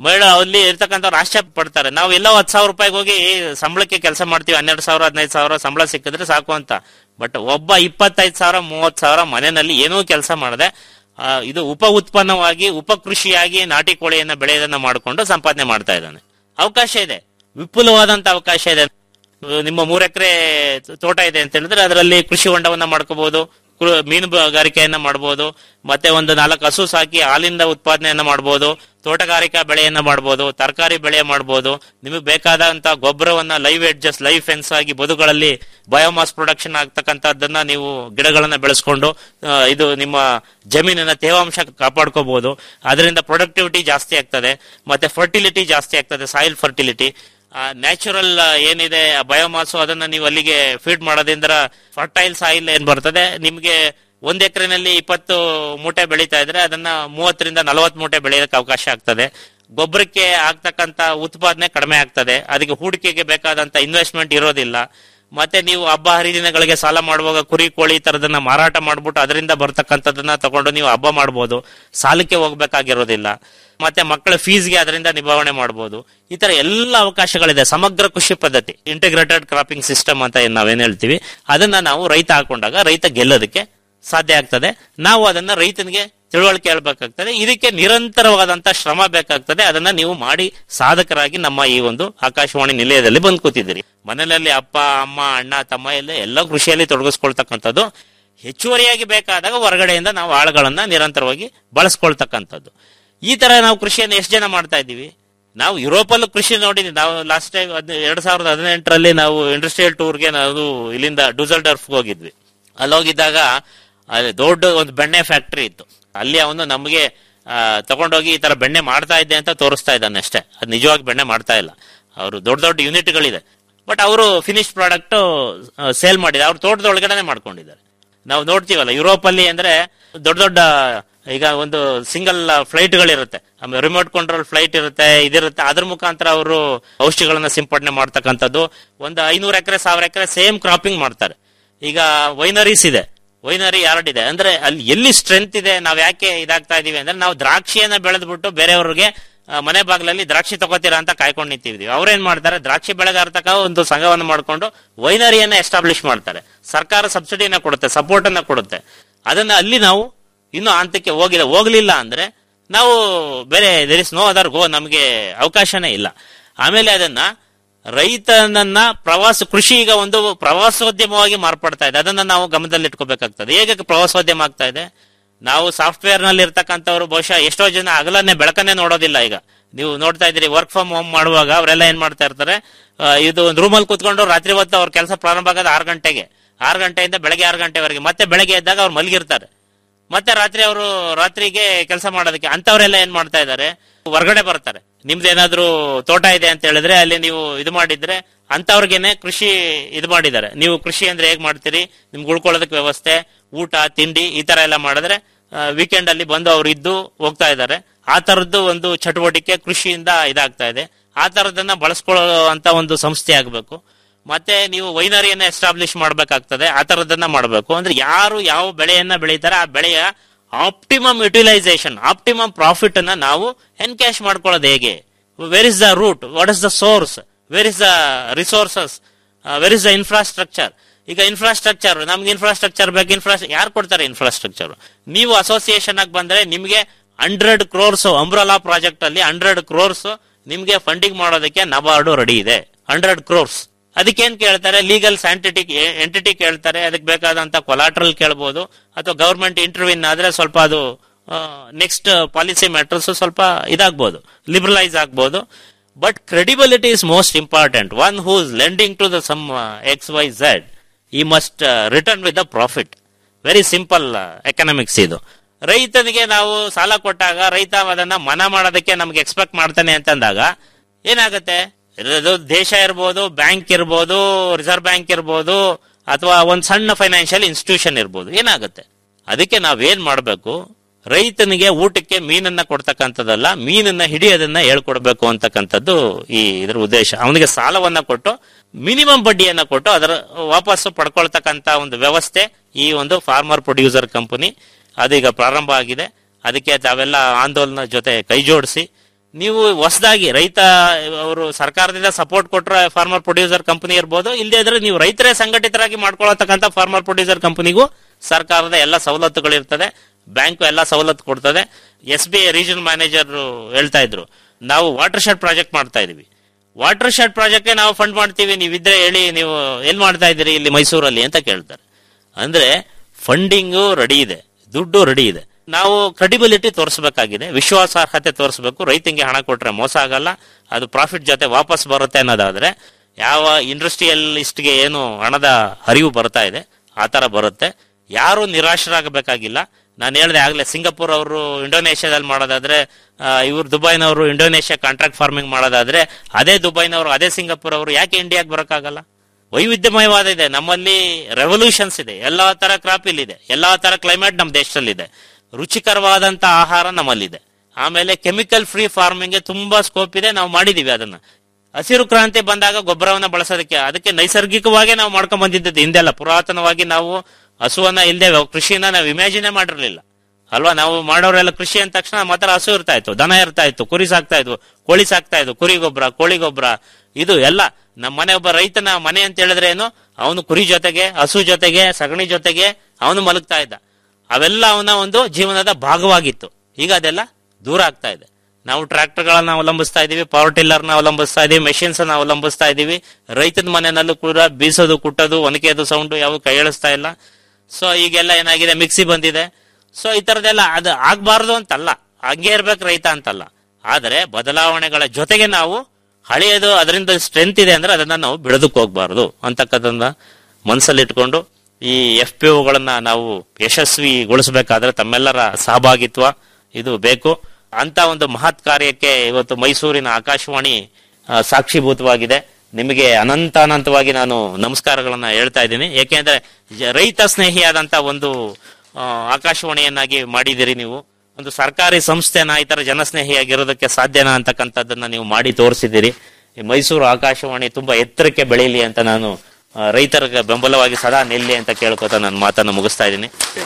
ಮಹಿಳಾ ಅಲ್ಲಿ ಇರ್ತಕ್ಕಂಥವ್ರು ಆಶ್ಚರ್ಯ ಪಡ್ತಾರೆ ನಾವು ಎಲ್ಲೋ ಹತ್ತು ಸಾವಿರ ರೂಪಾಯಿಗೆ ಹೋಗಿ ಸಂಬಳಕ್ಕೆ ಕೆಲಸ ಮಾಡ್ತೀವಿ ಹನ್ನೆರಡು ಸಾವಿರ ಹದಿನೈದು ಸಾವಿರ ಸಂಬಳ ಸಿಕ್ಕಿದ್ರೆ ಸಾಕು ಅಂತ ಬಟ್ ಒಬ್ಬ ಇಪ್ಪತ್ತೈದು ಸಾವಿರ ಮೂವತ್ತು ಸಾವಿರ ಮನೆಯಲ್ಲಿ ಏನೂ ಕೆಲಸ ಮಾಡದೆ ಆ, ಇದು ಉಪ ಉತ್ಪನ್ನವಾಗಿ ಉಪ ಕೃಷಿಯಾಗಿ ನಾಟಿ ಕೋಳಿಯನ್ನ ಬೆಳೆಯೋದನ್ನ ಮಾಡಿಕೊಂಡು ಸಂಪಾದನೆ ಮಾಡ್ತಾ ಇದ್ದಾನೆ ಅವಕಾಶ ಇದೆ ವಿಪುಲವಾದಂತ ಅವಕಾಶ ಇದೆ ನಿಮ್ಮ ಮೂರ್ ಎಕರೆ ತೋಟ ಇದೆ ಅಂತ ಹೇಳಿದ್ರೆ ಅದರಲ್ಲಿ ಕೃಷಿ ಹೊಂಡವನ್ನ ಮಾಡ್ಕೋಬಹುದು ಮೀನುಗಾರಿಕೆಯನ್ನ ಮಾಡಬಹುದು ಮತ್ತೆ ಒಂದು ನಾಲ್ಕು ಹಸು ಸಾಕಿ ಹಾಲಿಂದ ಉತ್ಪಾದನೆಯನ್ನ ಮಾಡಬಹುದು ತೋಟಗಾರಿಕಾ ಬೆಳೆಯನ್ನ ಮಾಡಬಹುದು ತರಕಾರಿ ಬೆಳೆ ಮಾಡಬಹುದು ನಿಮಗೆ ಬೇಕಾದಂತ ಗೊಬ್ಬರವನ್ನ ಲೈವ್ ಎಡ್ಜಸ್ ಲೈವ್ ಫೆನ್ಸ್ ಆಗಿ ಬದುಗಳಲ್ಲಿ ಬಯೋಮಾಸ್ ಪ್ರೊಡಕ್ಷನ್ ಆಗ್ತಕ್ಕಂಥದ್ದನ್ನ ನೀವು ಗಿಡಗಳನ್ನ ಬೆಳೆಸ್ಕೊಂಡು ಆ, ಇದು ನಿಮ್ಮ ಜಮೀನಿನ ತೇವಾಂಶ ಕಾಪಾಡ್ಕೋಬಹುದು ಅದರಿಂದ ಪ್ರೊಡಕ್ಟಿವಿಟಿ ಜಾಸ್ತಿ ಆಗ್ತದೆ ಮತ್ತೆ ಫರ್ಟಿಲಿಟಿ ಜಾಸ್ತಿ ಆಗ್ತದೆ ಸಾಯಿಲ್ ಫರ್ಟಿಲಿಟಿ ನ್ಯಾಚುರಲ್ ಏನಿದೆ ಬಯೋಮಾಸು ಅದನ್ನ ನೀವು ಅಲ್ಲಿಗೆ ಫೀಡ್ ಮಾಡೋದ್ರಿಂದ ಫರ್ಟೈಲ್ ಸಾಯಿಲ್ ಏನ್ ಬರ್ತದೆ ನಿಮ್ಗೆ ಒಂದ್ ಎಕರೆನಲ್ಲಿ ಇಪ್ಪತ್ತು ಮೂಟೆ ಬೆಳೀತಾ ಇದ್ರೆ ಅದನ್ನ ಮೂವತ್ತರಿಂದ ನಲವತ್ತು ಮೂಟೆ ಬೆಳೆಯೋದಕ್ಕೆ ಅವಕಾಶ ಆಗ್ತದೆ ಗೊಬ್ಬರಕ್ಕೆ ಆಗ್ತಕ್ಕಂತ ಉತ್ಪಾದನೆ ಕಡಿಮೆ ಆಗ್ತದೆ ಅದಕ್ಕೆ ಹೂಡಿಕೆಗೆ ಬೇಕಾದಂತ ಇನ್ವೆಸ್ಟ್ಮೆಂಟ್ ಇರೋದಿಲ್ಲ ಮತ್ತೆ ನೀವು ಹಬ್ಬ ಹರಿದಿನಗಳಿಗೆ ಸಾಲ ಮಾಡುವಾಗ ಕುರಿ ಕೋಳಿ ಈ ತರದನ್ನ ಮಾರಾಟ ಮಾಡ್ಬಿಟ್ಟು ಅದರಿಂದ ಬರ್ತಕ್ಕಂಥದ್ದನ್ನ ತಗೊಂಡು ನೀವು ಹಬ್ಬ ಮಾಡ್ಬೋದು ಸಾಲಕ್ಕೆ ಹೋಗ್ಬೇಕಾಗಿರೋದಿಲ್ಲ ಮತ್ತೆ ಮಕ್ಕಳ ಫೀಸ್ಗೆ ಅದರಿಂದ ನಿಭಾವಣೆ ಮಾಡಬಹುದು ಈ ತರ ಎಲ್ಲ ಅವಕಾಶಗಳಿದೆ ಸಮಗ್ರ ಕೃಷಿ ಪದ್ಧತಿ ಇಂಟಿಗ್ರೇಟೆಡ್ ಕ್ರಾಪಿಂಗ್ ಸಿಸ್ಟಮ್ ಅಂತ ಏನ್ ನಾವೇನ್ ಹೇಳ್ತೀವಿ ಅದನ್ನ ನಾವು ರೈತ ಹಾಕೊಂಡಾಗ ರೈತ ಗೆಲ್ಲೋದಕ್ಕೆ ಸಾಧ್ಯ ಆಗ್ತದೆ ನಾವು ಅದನ್ನ ರೈತನಿಗೆ ತಿಳುವಳಿಕೆ ಹೇಳ್ಬೇಕಾಗ್ತದೆ ಇದಕ್ಕೆ ನಿರಂತರವಾದಂತ ಶ್ರಮ ಬೇಕಾಗ್ತದೆ ಅದನ್ನ ನೀವು ಮಾಡಿ ಸಾಧಕರಾಗಿ ನಮ್ಮ ಈ ಒಂದು ಆಕಾಶವಾಣಿ ನಿಲಯದಲ್ಲಿ ಬಂದ್ ಕೂತಿದ್ದೀರಿ ಮನೆಯಲ್ಲಿ ಅಪ್ಪ ಅಮ್ಮ ಅಣ್ಣ ತಮ್ಮ ಎಲ್ಲ ಎಲ್ಲ ಕೃಷಿಯಲ್ಲಿ ತೊಡಗಿಸ್ಕೊಳ್ತಕ್ಕಂಥದ್ದು ಹೆಚ್ಚುವರಿಯಾಗಿ ಬೇಕಾದಾಗ ಹೊರಗಡೆಯಿಂದ ನಾವು ಆಳುಗಳನ್ನ ನಿರಂತರವಾಗಿ ಬಳಸ್ಕೊಳ್ತಕ್ಕಂಥದ್ದು ಈ ತರ ನಾವು ಕೃಷಿಯನ್ನು ಎಷ್ಟು ಜನ ಮಾಡ್ತಾ ಇದ್ದೀವಿ ನಾವು ಯುರೋಪಲ್ಲೂ ಕೃಷಿ ನೋಡಿದ್ವಿ ನಾವು ಲಾಸ್ಟ್ ಟೈಮ್ ಎರಡ್ ಸಾವಿರದ ಹದಿನೆಂಟರಲ್ಲಿ ನಾವು ಇಂಡಸ್ಟ್ರಿಯಲ್ ಟೂರ್ಗೆ ನಾವು ಇಲ್ಲಿಂದ ಡೂಸಲ್ ಡರ್ಫ್ ಹೋಗಿದ್ವಿ ಅಲ್ಲಿ ಹೋಗಿದ್ದಾಗ ಅಲ್ಲಿ ದೊಡ್ಡ ಒಂದು ಬೆಣ್ಣೆ ಫ್ಯಾಕ್ಟರಿ ಇತ್ತು ಅಲ್ಲಿ ಅವನು ನಮಗೆ ಆ, ತಗೊಂಡೋಗಿ ಈ ತರ ಬೆಣ್ಣೆ ಮಾಡ್ತಾ ಇದ್ದೆ ಅಂತ ತೋರಿಸ್ತಾ ಇದ್ದಾನೆ ಅಷ್ಟೇ ಅದು ನಿಜವಾಗಿ ಬೆಣ್ಣೆ ಮಾಡ್ತಾ ಇಲ್ಲ ಅವರು ದೊಡ್ಡ ದೊಡ್ಡ ಯೂನಿಟ್ಗಳಿದೆ ಬಟ್ ಅವರು ಫಿನಿಶ್ ಪ್ರಾಡಕ್ಟ್ ಸೇಲ್ ಮಾಡಿದ್ದಾರೆ ಅವ್ರ ತೋಟದ ಒಳಗಡೆನೆ ಮಾಡ್ಕೊಂಡಿದ್ದಾರೆ ನಾವು ನೋಡ್ತೀವಲ್ಲ ಯುರೋಪ್ ಅಲ್ಲಿ ಅಂದ್ರೆ ದೊಡ್ಡ ದೊಡ್ಡ ಈಗ ಒಂದು ಸಿಂಗಲ್ ಫ್ಲೈಟ್ ಗಳಿರುತ್ತೆ ಆಮೇಲೆ ರಿಮೋಟ್ ಕಂಟ್ರೋಲ್ ಫ್ಲೈಟ್ ಇರುತ್ತೆ ಇದಿರುತ್ತೆ ಅದ್ರ ಮುಖಾಂತರ ಅವರು ಔಷಧಿಗಳನ್ನ ಸಿಂಪಡಣೆ ಮಾಡ್ತಕ್ಕಂಥದ್ದು ಒಂದು ಐನೂರು ಎಕರೆ ಸಾವಿರ ಎಕರೆ ಸೇಮ್ ಕ್ರಾಪಿಂಗ್ ಮಾಡ್ತಾರೆ ಈಗ ವೈನರೀಸ್ ಇದೆ ವೈನರಿ ಯಾರ್ಡ್ ಇದೆ ಅಂದ್ರೆ ಅಲ್ಲಿ ಎಲ್ಲಿ ಸ್ಟ್ರೆಂತ್ ಇದೆ ನಾವ್ ಯಾಕೆ ಇದಾಗ್ತಾ ಇದೀವಿ ಅಂದ್ರೆ ನಾವು ದ್ರಾಕ್ಷಿಯನ್ನ ಬೆಳೆದ್ಬಿಟ್ಟು ಬೇರೆಯವ್ರಿಗೆ ಆ, ಮನೆ ಬಾಗಿಲಲ್ಲಿ ದ್ರಾಕ್ಷಿ ತಗೋತೀರಾ ಅಂತ ಕಾಯ್ಕೊಂಡು ನಿಂತಿದ್ವಿ ಅವ್ರೇನ್ ಮಾಡ್ತಾರೆ ದ್ರಾಕ್ಷಿ ಬೆಳೆಗಾರ ತಕ ಒಂದು ಸಂಘವನ್ನು ಮಾಡ್ಕೊಂಡು ವೈನರಿಯನ್ನ ಎಸ್ಟಾಬ್ಲಿಷ್ ಮಾಡ್ತಾರೆ ಸರ್ಕಾರ ಸಬ್ಸಿಡಿನ ಕೊಡುತ್ತೆ ಸಪೋರ್ಟ್ ಅನ್ನ ಕೊಡುತ್ತೆ ಅದನ್ನ ಅಲ್ಲಿ ನಾವು ಇನ್ನು ಹಂತಕ್ಕೆ ಹೋಗಿಲ್ಲ ಹೋಗ್ಲಿಲ್ಲ ಅಂದ್ರೆ ನಾವು ಬೇರೆ there is no other go ನಮಗೆ ಅವಕಾಶನೇ ಇಲ್ಲ ಆಮೇಲೆ ಅದನ್ನ ರೈತನನ್ನ ಪ್ರವಾಸ ಕೃಷಿ ಈಗ ಒಂದು ಪ್ರವಾಸೋದ್ಯಮವಾಗಿ ಮಾರ್ಪಡ್ತಾ ಇದೆ ಅದನ್ನ ನಾವು ಗಮನದಲ್ಲಿಟ್ಕೋಬೇಕಾಗ್ತದೆ ಹೇಗೆ ಪ್ರವಾಸೋದ್ಯಮ ಆಗ್ತಾ ಇದೆ ನಾವು ಸಾಫ್ಟ್ವೇರ್ ನಲ್ಲಿ ಇರ್ತಕ್ಕಂಥವ್ರು ಬಹುಶಃ ಎಷ್ಟೋ ಜನ ಹಗಲನ್ನೇ ಬೆಳಕನ್ನೇ ನೋಡೋದಿಲ್ಲ ಈಗ ನೀವು ನೋಡ್ತಾ ಇದ್ದೀರಿ ವರ್ಕ್ ಫ್ರಮ್ ಹೋಮ್ ಮಾಡುವಾಗ ಅವರೆಲ್ಲ ಏನ್ ಮಾಡ್ತಾ ಇರ್ತಾರೆ ಆ, ಇದು ಒಂದು ರೂಮಲ್ಲಿ ಕುತ್ಕೊಂಡು ರಾತ್ರಿ ಹೊತ್ತು ಅವ್ರ ಕೆಲಸ ಪ್ರಾರಂಭ ಆಗೋದು ಆರು ಗಂಟೆಗೆ ಆರು ಗಂಟೆಯಿಂದ ಬೆಳಗ್ಗೆ ಆರು ಗಂಟೆವರೆಗೆ ಮತ್ತೆ ಬೆಳಗ್ಗೆ ಎದ್ದಾಗ ಅವ್ರು ಮಲಗಿರ್ತಾರೆ ಮತ್ತೆ ರಾತ್ರಿ ಅವರು ರಾತ್ರಿಗೆ ಕೆಲಸ ಮಾಡೋದಕ್ಕೆ ಅಂತವರೆಲ್ಲ ಏನ್ ಮಾಡ್ತಾ ಇದ್ದಾರೆ ಹೊರಗಡೆ ಬರ್ತಾರೆ ನಿಮ್ದು ಏನಾದ್ರೂ ತೋಟ ಇದೆ ಅಂತ ಹೇಳಿದ್ರೆ ಅಲ್ಲಿ ನೀವು ಇದು ಮಾಡಿದ್ರೆ ಅಂತವ್ರಿಗೇನೆ ಕೃಷಿ ಇದು ಮಾಡಿದ್ದಾರೆ ನೀವು ಕೃಷಿ ಅಂದ್ರೆ ಹೇಗ್ ಮಾಡ್ತೀರಿ ನಿಮ್ಗೆ ಉಳ್ಕೊಳ್ಳೋದಕ್ಕೆ ವ್ಯವಸ್ಥೆ ಊಟ ತಿಂಡಿ ಈ ತರ ಎಲ್ಲ ಮಾಡಿದ್ರೆ ವೀಕೆಂಡ್ ಅಲ್ಲಿ ಬಂದು ಅವ್ರು ಇದ್ದು ಹೋಗ್ತಾ ಇದ್ದಾರೆ ಆ ತರದ್ದು ಒಂದು ಚಟುವಟಿಕೆ ಕೃಷಿಯಿಂದ ಇದಾಗ್ತಾ ಇದೆ ಆ ತರದನ್ನ ಬಳಸ್ಕೊಳ್ಳೋ ಅಂತ ಒಂದು ಸಂಸ್ಥೆ ಆಗ್ಬೇಕು ಮತ್ತೆ ನೀವು ವೈನರಿಯನ್ನ ಎಸ್ಟಾಬ್ಲಿಷ್ ಮಾಡ್ಬೇಕಾಗ್ತದೆ ಆ ತರದನ್ನ ಮಾಡಬೇಕು ಅಂದ್ರೆ ಯಾರು ಯಾವ ಬೆಳೆಯನ್ನ ಬೆಳೀತಾರೆ ಆ ಬೆಳೆಯ ಆಪ್ಟಿಮಮ್ ಯುಟಿಲೈಸೇಷನ್ ಆಪ್ಟಿಮಮ್ ಪ್ರಾಫಿಟ್ ಅನ್ನ ನಾವು ಎನ್ಕ್ಯಾಶ್ ಮಾಡ್ಕೊಳ್ಳೋದು ಹೇಗೆ where is the route what is the source where is the resources where is the infrastructure ಈಗ ಇನ್ಫ್ರಾಸ್ಟ್ರಕ್ಚರ್ ನಮ್ಗೆ ಇನ್ಫ್ರಾಸ್ಟ್ರಕ್ಚರ್ ಬೇಕು ಇನ್ಫ್ರಾಸ್ ಯಾರು ಕೊಡ್ತಾರೆ ಇನ್ಫ್ರಾಸ್ಟ್ರಕ್ಚರ್ ನೀವು ಅಸೋಸಿಯೇಷನ್ ಆಗಿ ಬಂದ್ರೆ ನಿಮ್ಗೆ ಹಂಡ್ರೆಡ್ ಕ್ರೋರ್ಸ್ ಅಂಬ್ರಲಾ ಪ್ರಾಜೆಕ್ಟ್ ಅಲ್ಲಿ ಹಂಡ್ರೆಡ್ ಕ್ರೋರ್ಸ್ ನಿಮ್ಗೆ ಫಂಡಿಂಗ್ ಮಾಡೋದಕ್ಕೆ ನಬಾರ್ಡು ರೆಡಿ ಇದೆ ಹಂಡ್ರೆಡ್ ಕ್ರೋರ್ಸ್ ಅದಕ್ಕೇನ್ ಕೇಳ್ತಾರೆ ಲೀಗಲ್ ಸ್ಯಾಂಟಿಟಿ ಎಂಟಿಟಿ ಕೇಳ್ತಾರೆ ಅದಕ್ಕೆ ಬೇಕಾದಂತ ಕೊಲಾಟ್ರಲ್ ಕೇಳ್ಬೋದು ಅಥವಾ ಗವರ್ಮೆಂಟ್ ಇಂಟರ್ವ್ಯೂನ್ ಆದ್ರೆ ಸ್ವಲ್ಪ ಅದು ನೆಕ್ಸ್ಟ್ ಪಾಲಿಸಿ ಮ್ಯಾಟರ್ಸ್ ಸ್ವಲ್ಪ ಇದಾಗ್ಬೋದು ಲಿಬರಲೈಸ್ ಆಗ್ಬೋದು but credibility is most important one who is lending to the some X Y Z ಈ must return with the profit very simple economics ಇದು ರೈತನಿಗೆ ನಾವು ಸಾಲ ಕೊಟ್ಟಾಗ ರೈತ ಅದನ್ನ ಮನ ಮಾಡೋದಕ್ಕೆ ನಮ್ಗೆ ಎಕ್ಸ್ಪೆಕ್ಟ್ ಮಾಡ್ತಾನೆ ಅಂತಂದಾಗ ಏನಾಗುತ್ತೆ ಇದು ದೇಶ ಇರ್ಬೋದು ಬ್ಯಾಂಕ್ ಇರ್ಬೋದು ರಿಸರ್ವ್ ಬ್ಯಾಂಕ್ ಇರ್ಬೋದು ಅಥವಾ ಒಂದ್ ಸಣ್ಣ ಫೈನಾನ್ಷಿಯಲ್ ಇನ್ಸ್ಟಿಟ್ಯೂಷನ್ ಇರ್ಬೋದು ಏನಾಗುತ್ತೆ ಅದಕ್ಕೆ ನಾವೇನ್ ಮಾಡ್ಬೇಕು ರೈತನಿಗೆ ಊಟಕ್ಕೆ ಮೀನನ್ನ ಕೊಡ್ತಕ್ಕಂಥದ್ದಲ್ಲ ಮೀನನ್ನ ಹಿಡಿಯೋದನ್ನ ಹೇಳ್ಕೊಡ್ಬೇಕು ಅಂತಕ್ಕಂಥದ್ದು ಈ ಇದ್ರ ಉದ್ದೇಶ ಅವನಿಗೆ ಸಾಲವನ್ನ ಕೊಟ್ಟು ಮಿನಿಮಮ್ ಬಡ್ಡಿಯನ್ನ ಕೊಟ್ಟು ಅದರ ವಾಪಸ್ಸು ಪಡ್ಕೊಳ್ತಕ್ಕಂತ ಒಂದು ವ್ಯವಸ್ಥೆ ಈ ಒಂದು ಫಾರ್ಮರ್ ಪ್ರೊಡ್ಯೂಸರ್ ಕಂಪನಿ ಅದೀಗ ಪ್ರಾರಂಭ ಆಗಿದೆ ಅದಕ್ಕೆ ತಾವೆಲ್ಲ ಆಂದೋಲನ ಜೊತೆ ಕೈ ಜೋಡಿಸಿ ನೀವು ಹೊಸದಾಗಿ ರೈತ ಅವರು ಸರ್ಕಾರದಿಂದ ಸಪೋರ್ಟ್ ಕೊಟ್ರೆ ಫಾರ್ಮರ್ ಪ್ರೊಡ್ಯೂಸರ್ ಕಂಪನಿ ಇರ್ಬೋದು ಇಲ್ಲದೆ ಇದ್ರೆ ನೀವು ರೈತರೇ ಸಂಘಟಿತರಾಗಿ ಮಾಡ್ಕೊಳತಕ್ಕಂಥ ಫಾರ್ಮರ್ ಪ್ರೊಡ್ಯೂಸರ್ ಕಂಪನಿಗೂ ಸರ್ಕಾರದ ಎಲ್ಲ ಸವಲತ್ತುಗಳಿರ್ತದೆ ಬ್ಯಾಂಕು ಎಲ್ಲ ಸವಲತ್ತು ಕೊಡ್ತದೆ S B I regional manager ಹೇಳ್ತಾ ಇದ್ರು ನಾವು ವಾಟರ್ ಶೆಡ್ ಪ್ರಾಜೆಕ್ಟ್ ಮಾಡ್ತಾ ಇದೀವಿ ವಾಟರ್ ಶೆಡ್ ಪ್ರಾಜೆಕ್ಟ್ಗೆ ನಾವು ಫಂಡ್ ಮಾಡ್ತೀವಿ ನೀವಿದ್ರೆ ಹೇಳಿ ನೀವು ಎಲ್ಲಿ ಮಾಡ್ತಾ ಇದ್ದೀರಿ ಇಲ್ಲಿ ಮೈಸೂರಲ್ಲಿ ಅಂತ ಕೇಳ್ತಾರೆ ಅಂದ್ರೆ ಫಂಡಿಂಗು ರೆಡಿ ಇದೆ ದುಡ್ಡು ರೆಡಿ ಇದೆ ನಾವು ಕ್ರೆಡಿಬಿಲಿಟಿ ತೋರಿಸಬೇಕಾಗಿದೆ ವಿಶ್ವಾಸಾರ್ಹತೆ ತೋರಿಸಬೇಕು ರೈತಂಗೆ ಹಣ ಕೊಟ್ರೆ ಮೋಸ ಆಗಲ್ಲ ಅದು ಪ್ರಾಫಿಟ್ ಜೊತೆ ವಾಪಸ್ ಬರುತ್ತೆ ಅನ್ನೋದಾದ್ರೆ ಯಾವ ಇಂಡಸ್ಟ್ರಿಯಲಿಸ್ಟ್ಗೆ ಏನು ಹಣದ ಹರಿವು ಬರ್ತಾ ಇದೆ ಆ ತರ ಬರುತ್ತೆ ಯಾರು ನಿರಾಶರಾಗಬೇಕಾಗಿಲ್ಲ ನಾನು ಹೇಳ್ದೆ ಆಗ್ಲೇ ಸಿಂಗಾಪುರ್ ಅವರು ಇಂಡೋನೇಷ್ಯಾದಲ್ಲಿ ಮಾಡೋದಾದ್ರೆ ಇವ್ರು ದುಬೈನವರು ಇಂಡೋನೇಷ್ಯಾ ಕಾಂಟ್ರಾಕ್ಟ್ ಫಾರ್ಮಿಂಗ್ ಮಾಡೋದಾದ್ರೆ ಅದೇ ದುಬೈನವರು ಅದೇ ಸಿಂಗಾಪುರ್ ಅವರು ಯಾಕೆ ಇಂಡಿಯಾಗೆ ಬರೋಕ್ಕಾಗಲ್ಲ ವೈವಿಧ್ಯಮಯವಾದ ಇದೆ ನಮ್ಮಲ್ಲಿ ರೆವಲ್ಯೂಷನ್ಸ್ ಇದೆ ಎಲ್ಲಾ ತರ ಕ್ರಾಪ್ ಇಲ್ಲಿದೆ ಎಲ್ಲಾ ತರ ಕ್ಲೈಮೇಟ್ ನಮ್ಮ ದೇಶದಲ್ಲಿದೆ ರುಚಿಕರವಾದಂತ ಆಹಾರ ನಮ್ಮಲ್ಲಿದೆ ಆಮೇಲೆ ಕೆಮಿಕಲ್ ಫ್ರೀ ಫಾರ್ಮಿಂಗ್ ತುಂಬಾ ಸ್ಕೋಪ್ ಇದೆ ನಾವು ಮಾಡಿದೀವಿ ಅದನ್ನ ಹಸಿರು ಕ್ರಾಂತಿ ಬಂದಾಗ ಗೊಬ್ಬರವನ್ನ ಬಳಸೋದಕ್ಕೆ ಅದಕ್ಕೆ ನೈಸರ್ಗಿಕವಾಗಿ ನಾವು ಮಾಡ್ಕೊಂಡ್ ಬಂದಿದ್ದದ್ದು ಹಿಂದೆಲ್ಲ ಪುರಾತನವಾಗಿ ನಾವು ಹಸುವನ್ನ ಇಲ್ಲದೆ ಕೃಷಿನ ನಾವು ಇಮ್ಯಾಜಿನೇ ಮಾಡಿರ್ಲಿಲ್ಲ ಅಲ್ವಾ ನಾವು ಮಾಡೋರೆಲ್ಲ ಕೃಷಿ ಅಂದ ತಕ್ಷಣ ಮಾತ್ರ ಹಸು ಇರ್ತಾ ಇತ್ತು ದನ ಇರ್ತಾ ಇತ್ತು ಕುರಿ ಸಾಕ್ತಾ ಇದ್ವು ಕೋಳಿ ಸಾಕ್ತಾ ಇದ್ವು ಕುರಿ ಗೊಬ್ಬರ ಕೋಳಿ ಗೊಬ್ಬರ ಇದು ಎಲ್ಲ ನಮ್ಮ ಮನೆ ಒಬ್ಬ ರೈತನ ಮನೆ ಅಂತ ಹೇಳಿದ್ರೆ ಏನು ಅವನು ಕುರಿ ಜೊತೆಗೆ ಹಸು ಜೊತೆಗೆ ಸಗಣಿ ಜೊತೆಗೆ ಅವನು ಮಲಗ್ತಾ ಇದ್ದ ಅವೆಲ್ಲ ಅವನ ಒಂದು ಜೀವನದ ಭಾಗವಾಗಿತ್ತು ಈಗ ಅದೆಲ್ಲ ದೂರ ಆಗ್ತಾ ಇದೆ ನಾವು ಟ್ರಾಕ್ಟರ್ಗಳನ್ನ ಅವಲಂಬಿಸ್ತಾ ಇದೀವಿ ಪವರ್ ಟಿಲ್ಲರ್ನ ಅವಲಂಬಿಸ್ತಾ ಇದೀವಿ ಮೆಷಿನ್ಸ್ ಅನ್ನ ಅವಲಂಬಿಸ್ತಾ ಇದೀವಿ ರೈತನ ಮನೆಯಲ್ಲೂ ಕೂಡ ಬೀಸೋದು ಕುಟ್ಟೋದು ಒನಕೆದು ಸೌಂಡ್ ಯಾವ ಕೈ ಎಳಿಸ್ತಾ ಇಲ್ಲ ಸೊ ಈಗೆಲ್ಲ ಏನಾಗಿದೆ ಮಿಕ್ಸಿ ಬಂದಿದೆ ಸೊ ಈ ತರದೆಲ್ಲ ಅದು ಆಗ್ಬಾರ್ದು ಅಂತಲ್ಲ ಹಂಗೆ ಇರ್ಬೇಕು ರೈತ ಅಂತಲ್ಲ ಆದ್ರೆ ಬದಲಾವಣೆಗಳ ಜೊತೆಗೆ ನಾವು ಹಳೆಯದು ಅದರಿಂದ ಸ್ಟ್ರೆಂತ್ ಇದೆ ಅಂದ್ರೆ ಅದನ್ನ ನಾವು ಬಿಡೋದಕ್ಕೆ ಹೋಗ್ಬಾರ್ದು ಅಂತಕ್ಕದನ್ನ ಮನಸ್ಸಲ್ಲಿಟ್ಕೊಂಡು ಈ ಎಫ್ ಪಿ ಒಗಳನ್ನ ನಾವು ಯಶಸ್ವಿಗೊಳಿಸಬೇಕಾದ್ರೆ ತಮ್ಮೆಲ್ಲರ ಸಹಭಾಗಿತ್ವ ಇದು ಬೇಕು ಅಂತ ಒಂದು ಮಹತ್ ಕಾರ್ಯಕ್ಕೆ ಇವತ್ತು ಮೈಸೂರಿನ ಆಕಾಶವಾಣಿ ಆ, ಸಾಕ್ಷೀಭೂತವಾಗಿದೆ ನಿಮಗೆ ಅನಂತ ಅನಂತವಾಗಿ ನಾನು ನಮಸ್ಕಾರಗಳನ್ನ ಹೇಳ್ತಾ ಇದ್ದೀನಿ ಏಕೆಂದ್ರೆ ಜ- ರೈತ ಸ್ನೇಹಿಯಾದಂತ ಒಂದು ಆ, ಆಕಾಶವಾಣಿಯನ್ನಾಗಿ ಮಾಡಿದಿರಿ ನೀವು ಒಂದು ಸರ್ಕಾರಿ ಸಂಸ್ಥೆನ ಈ ತರ ಜನಸ್ನೇಹಿಯಾಗಿರೋದಕ್ಕೆ ಸಾಧ್ಯನಾ ಅಂತಕ್ಕಂಥದ್ದನ್ನ ನೀವು ಮಾಡಿ ತೋರಿಸಿದ್ದೀರಿ ಈ ಮೈಸೂರು ಆಕಾಶವಾಣಿ ತುಂಬಾ ಎತ್ತರಕ್ಕೆ ಬೆಳೀಲಿ ಅಂತ ನಾನು ಆ, ರೈತರಿಗೆ ಬೆಂಬಲವಾಗಿ ಸದಾ ನಿಲ್ಲಿ ಅಂತ ಕೇಳ್ಕೊತಾ ನನ್ನ ಮಾತನ್ನು ಮುಗಿಸ್ತಾ ಇದ್ದೀನಿ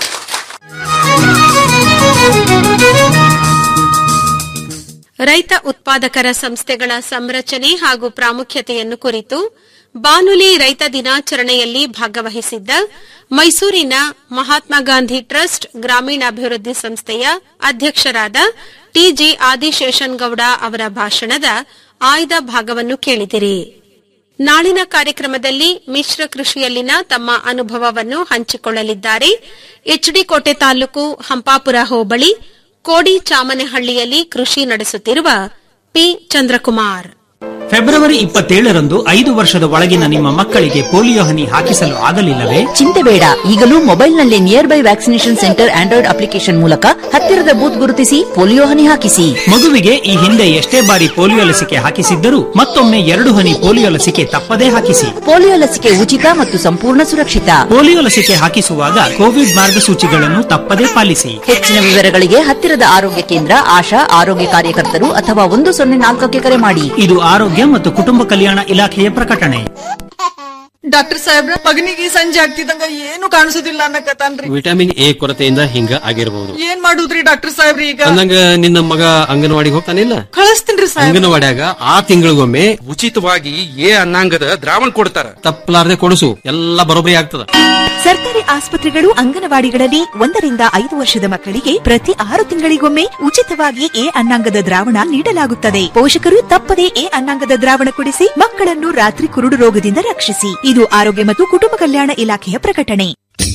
ರೈತ ಉತ್ಪಾದಕರ ಸಂಸ್ಥೆಗಳ ಸಂರಚನೆ ಹಾಗೂ ಪ್ರಾಮುಖ್ಯತೆಯನ್ನು ಕುರಿತು ಬಾನುಲಿ ರೈತ ದಿನಾಚರಣೆಯಲ್ಲಿ ಭಾಗವಹಿಸಿದ್ದ ಮೈಸೂರಿನ ಮಹಾತ್ಮ ಗಾಂಧಿ ಟ್ರಸ್ಟ್ ಗ್ರಾಮೀಣಾಭಿವೃದ್ಧಿ ಸಂಸ್ಥೆಯ ಅಧ್ಯಕ್ಷರಾದ ಟಿಜಿ ಆದಿಶೇಷನ್ ಗೌಡ ಅವರ ಭಾಷಣದ ಆಯ್ದ ಭಾಗವನ್ನು ಕೇಳಿದಿರಿ ನಾಳಿನ ಕಾರ್ಯಕ್ರಮದಲ್ಲಿ ಮಿಶ್ರ ಕೃಷಿಯಲ್ಲಿನ ತಮ್ಮ ಅನುಭವವನ್ನು ಹಂಚಿಕೊಳ್ಳಲಿದ್ದಾರೆ ಎಚ್ಡಿ ಕೋಟೆ ತಾಲೂಕು ಹಂಪಾಪುರ ಹೋಬಳಿ ಕೋಡಿ ಚಾಮನಹಳ್ಳಿಯಲ್ಲಿ ಕೃಷಿ ನಡೆಸುತ್ತಿರುವ ಪಿ ಚಂದ್ರಕುಮಾರ್ ಫೆಬ್ರವರಿ ಇಪ್ಪತ್ತೇಳರಂದು ಐದು ವರ್ಷದ ಒಳಗಿನ ನಿಮ್ಮ ಮಕ್ಕಳಿಗೆ ಪೋಲಿಯೋ ಹನಿ ಹಾಕಿಸಲು ಆಗಲಿಲ್ಲವೇ ಚಿಂತೆ ಬೇಡ ಈಗಲೂ ಮೊಬೈಲ್ನಲ್ಲಿ nearby vaccination centre Android application ಮೂಲಕ ಹತ್ತಿರದ ಬೂತ್ ಗುರುತಿಸಿ ಪೋಲಿಯೋ ಹನಿ ಹಾಕಿಸಿ ಮಗುವಿಗೆ ಈ ಹಿಂದೆ ಎಷ್ಟೇ ಬಾರಿ ಪೋಲಿಯೋ ಲಸಿಕೆ ಹಾಕಿಸಿದ್ದರೂ ಮತ್ತೊಮ್ಮೆ ಎರಡು ಹನಿ ಪೋಲಿಯೋ ಲಸಿಕೆ ತಪ್ಪದೇ ಹಾಕಿಸಿ ಪೋಲಿಯೋ ಲಸಿಕೆ ಉಚಿತ ಮತ್ತು ಸಂಪೂರ್ಣ ಸುರಕ್ಷಿತ ಪೋಲಿಯೋ ಲಸಿಕೆ ಹಾಕಿಸುವಾಗ ಕೋವಿಡ್ ಮಾರ್ಗಸೂಚಿಗಳನ್ನು ತಪ್ಪದೇ ಪಾಲಿಸಿ ಹೆಚ್ಚಿನ ವಿವರಗಳಿಗೆ ಹತ್ತಿರದ ಆರೋಗ್ಯ ಕೇಂದ್ರ ಆಶಾ ಆರೋಗ್ಯ ಕಾರ್ಯಕರ್ತರು ಅಥವಾ ಒಂದು ಸೊನ್ನೆ ನಾಲ್ಕಕ್ಕೆ ಕರೆ ಮಾಡಿ ಇದು ಆರೋಗ್ಯ ಮತ್ತು ಕುಟುಂಬ ಕಲ್ಯಾಣ ಇಲಾಖೆಯ ಪ್ರಕಟಣೆ ಡಾಕ್ಟರ್ ಸಾಹೇಬ್ರ ಮಗನಿಗೆ ಸಂಜೆ ಆಗ್ತಿದಂಗ ಏನು ಕಾಣಿಸುದಿಲ್ಲ ಅನ್ನಕತ್ತಾನ್ರಿ ವಿಟಮಿನ್ ಎ ಕೊರತೆಯಿಂದ ಹಿಂಗ ಆಗಿರಬಹುದು ಏನ್ ಮಾಡುದ್ರಿ ಡಾಕ್ಟರ್ ಸಾಹೇಬ್ರಿ ಈಗ ಅಂದಂಗ ನಿನ್ನ ಮಗ ಅಂಗನವಾಡಿಗೆ ಹೋಗ್ತಾನಿಲ್ಲ ಕಳಿಸ್ತೀನ್ರಿ ಸಾಹೇಬ್ರ ಅಂಗನವಾಡ್ಯಾಗ ಆ ತಿಂಗಳಿಗೊಮ್ಮೆ ಉಚಿತವಾಗಿ ಎ ಅನ್ನಾಂಗದ ದ್ರಾವಣ ಕೊಡ್ತಾರ ತಪ್ಪಲಾರ್ದೆ ಕೊಡಿಸು ಎಲ್ಲ ಬರೋಬ್ಬರಿ ಆಗ್ತದ ಸರ್ಕಾರಿ ಆಸ್ಪತ್ರೆಗಳು ಅಂಗನವಾಡಿಗಳಲ್ಲಿ ಒಂದರಿಂದ ಐದು ವರ್ಷದ ಮಕ್ಕಳಿಗೆ ಪ್ರತಿ ಆರು ತಿಂಗಳಿಗೊಮ್ಮೆ ಉಚಿತವಾಗಿ ಎ ಅನ್ನಾಂಗದ ದ್ರಾವಣ ನೀಡಲಾಗುತ್ತದೆ ಪೋಷಕರು ತಪ್ಪದೇ ಎ ಅನ್ನಾಂಗದ ದ್ರಾವಣ ಕೊಡಿಸಿ ಮಕ್ಕಳನ್ನು ರಾತ್ರಿ ಕುರುಡು ರೋಗದಿಂದ ರಕ್ಷಿಸಿ ಇದು ಆರೋಗ್ಯ ಮತ್ತು ಕುಟುಂಬ ಕಲ್ಯಾಣ ಇಲಾಖೆಯ ಪ್ರಕಟಣೆ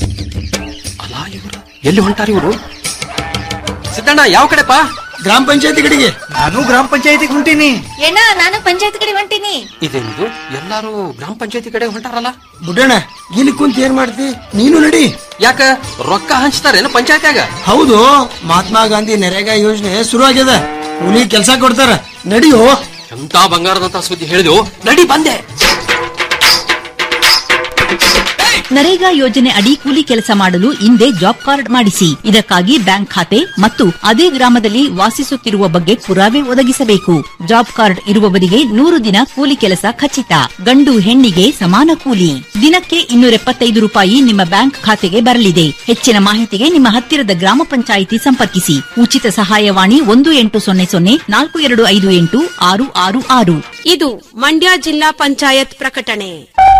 ಎಲ್ಲಿ ಹೊಂಟಾರಿ ಇವರು ಸಿದ್ದಣ್ಣ ಯಾವ ಕಡೆಪಾ ಗ್ರಾಮ ಪಂಚಾಯತಿ ಕಡೆಗೆ ನಾನು ಗ್ರಾಮ ಪಂಚಾಯತಿಗೆ ಹೊಂಟೀನಿ ಏನ ನಾನು ಪಂಚಾಯತ್ ಕಡೆ ಹೊಂಟೀನಿ ಇದೇನಿದು ಎಲ್ಲಾರು ಗ್ರಾಮ ಪಂಚಾಯತಿ ಕಡೆ ಹೊಂಟಾರಲ್ಲ ಬುಡಣ ಇಲ್ಲಿ ಕುಂತ ಏನ್ ಮಾಡ್ತಿ ನೀನು ನಡಿ ಯಾಕ ರೊಕ್ಕ ಹಂಚ್ತಾರೇನು ಪಂಚಾಯತ್ಯಾಗ ಹೌದು ಮಹಾತ್ಮ ಗಾಂಧಿ ನರೇಗಾ ಯೋಜನೆ ಶುರು ಆಗ್ಯದ ಕೂಲಿ ಕೆಲಸ ಕೊಡ್ತಾರ ನಡಿಯೋ ಎಂತ ಬಂಗಾರದಂತ ಸುದ್ದಿ ಹೇಳಿದೆವು ನಡಿ ಬಂದೆ ನರೇಗಾ ಯೋಜನೆ ಅಡಿ ಕೂಲಿ ಕೆಲಸ ಮಾಡಲು ಹಿಂದೆ ಜಾಬ್ ಕಾರ್ಡ್ ಮಾಡಿಸಿ ಇದಕ್ಕಾಗಿ ಬ್ಯಾಂಕ್ ಖಾತೆ ಮತ್ತು ಅದೇ ಗ್ರಾಮದಲ್ಲಿ ವಾಸಿಸುತ್ತಿರುವ ಬಗ್ಗೆ ಪುರಾವೆ ಒದಗಿಸಬೇಕು ಜಾಬ್ ಕಾರ್ಡ್ ಇರುವವರಿಗೆ ನೂರು ದಿನ ಕೂಲಿ ಕೆಲಸ ಖಚಿತ ಗಂಡು ಹೆಣ್ಣಿಗೆ ಸಮಾನ ಕೂಲಿ ದಿನಕ್ಕೆ ಇನ್ನೂರ ಎಪ್ಪತ್ತೈದು ರೂಪಾಯಿ ನಿಮ್ಮ ಬ್ಯಾಂಕ್ ಖಾತೆಗೆ ಬರಲಿದೆ ಹೆಚ್ಚಿನ ಮಾಹಿತಿಗೆ ನಿಮ್ಮ ಹತ್ತಿರದ ಗ್ರಾಮ ಪಂಚಾಯಿತಿ ಸಂಪರ್ಕಿಸಿ ಉಚಿತ ಸಹಾಯವಾಣಿ ಒಂದು ಎಂಟು ಸೊನ್ನೆ ಸೊನ್ನೆ ನಾಲ್ಕು ಎರಡು ಐದು ಎಂಟು ಆರು ಆರು ಆರು ಇದು ಮಂಡ್ಯ ಜಿಲ್ಲಾ ಪಂಚಾಯತ್ ಪ್ರಕಟಣೆ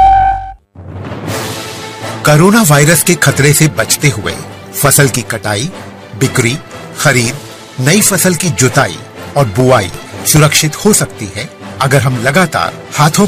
कोरोना वायरस के खतरे से बचते हुए फसल की कटाई बिक्री खरीद नई फसल की जुताई और बुआई सुरक्षित हो सकती है अगर हम लगातार हाथों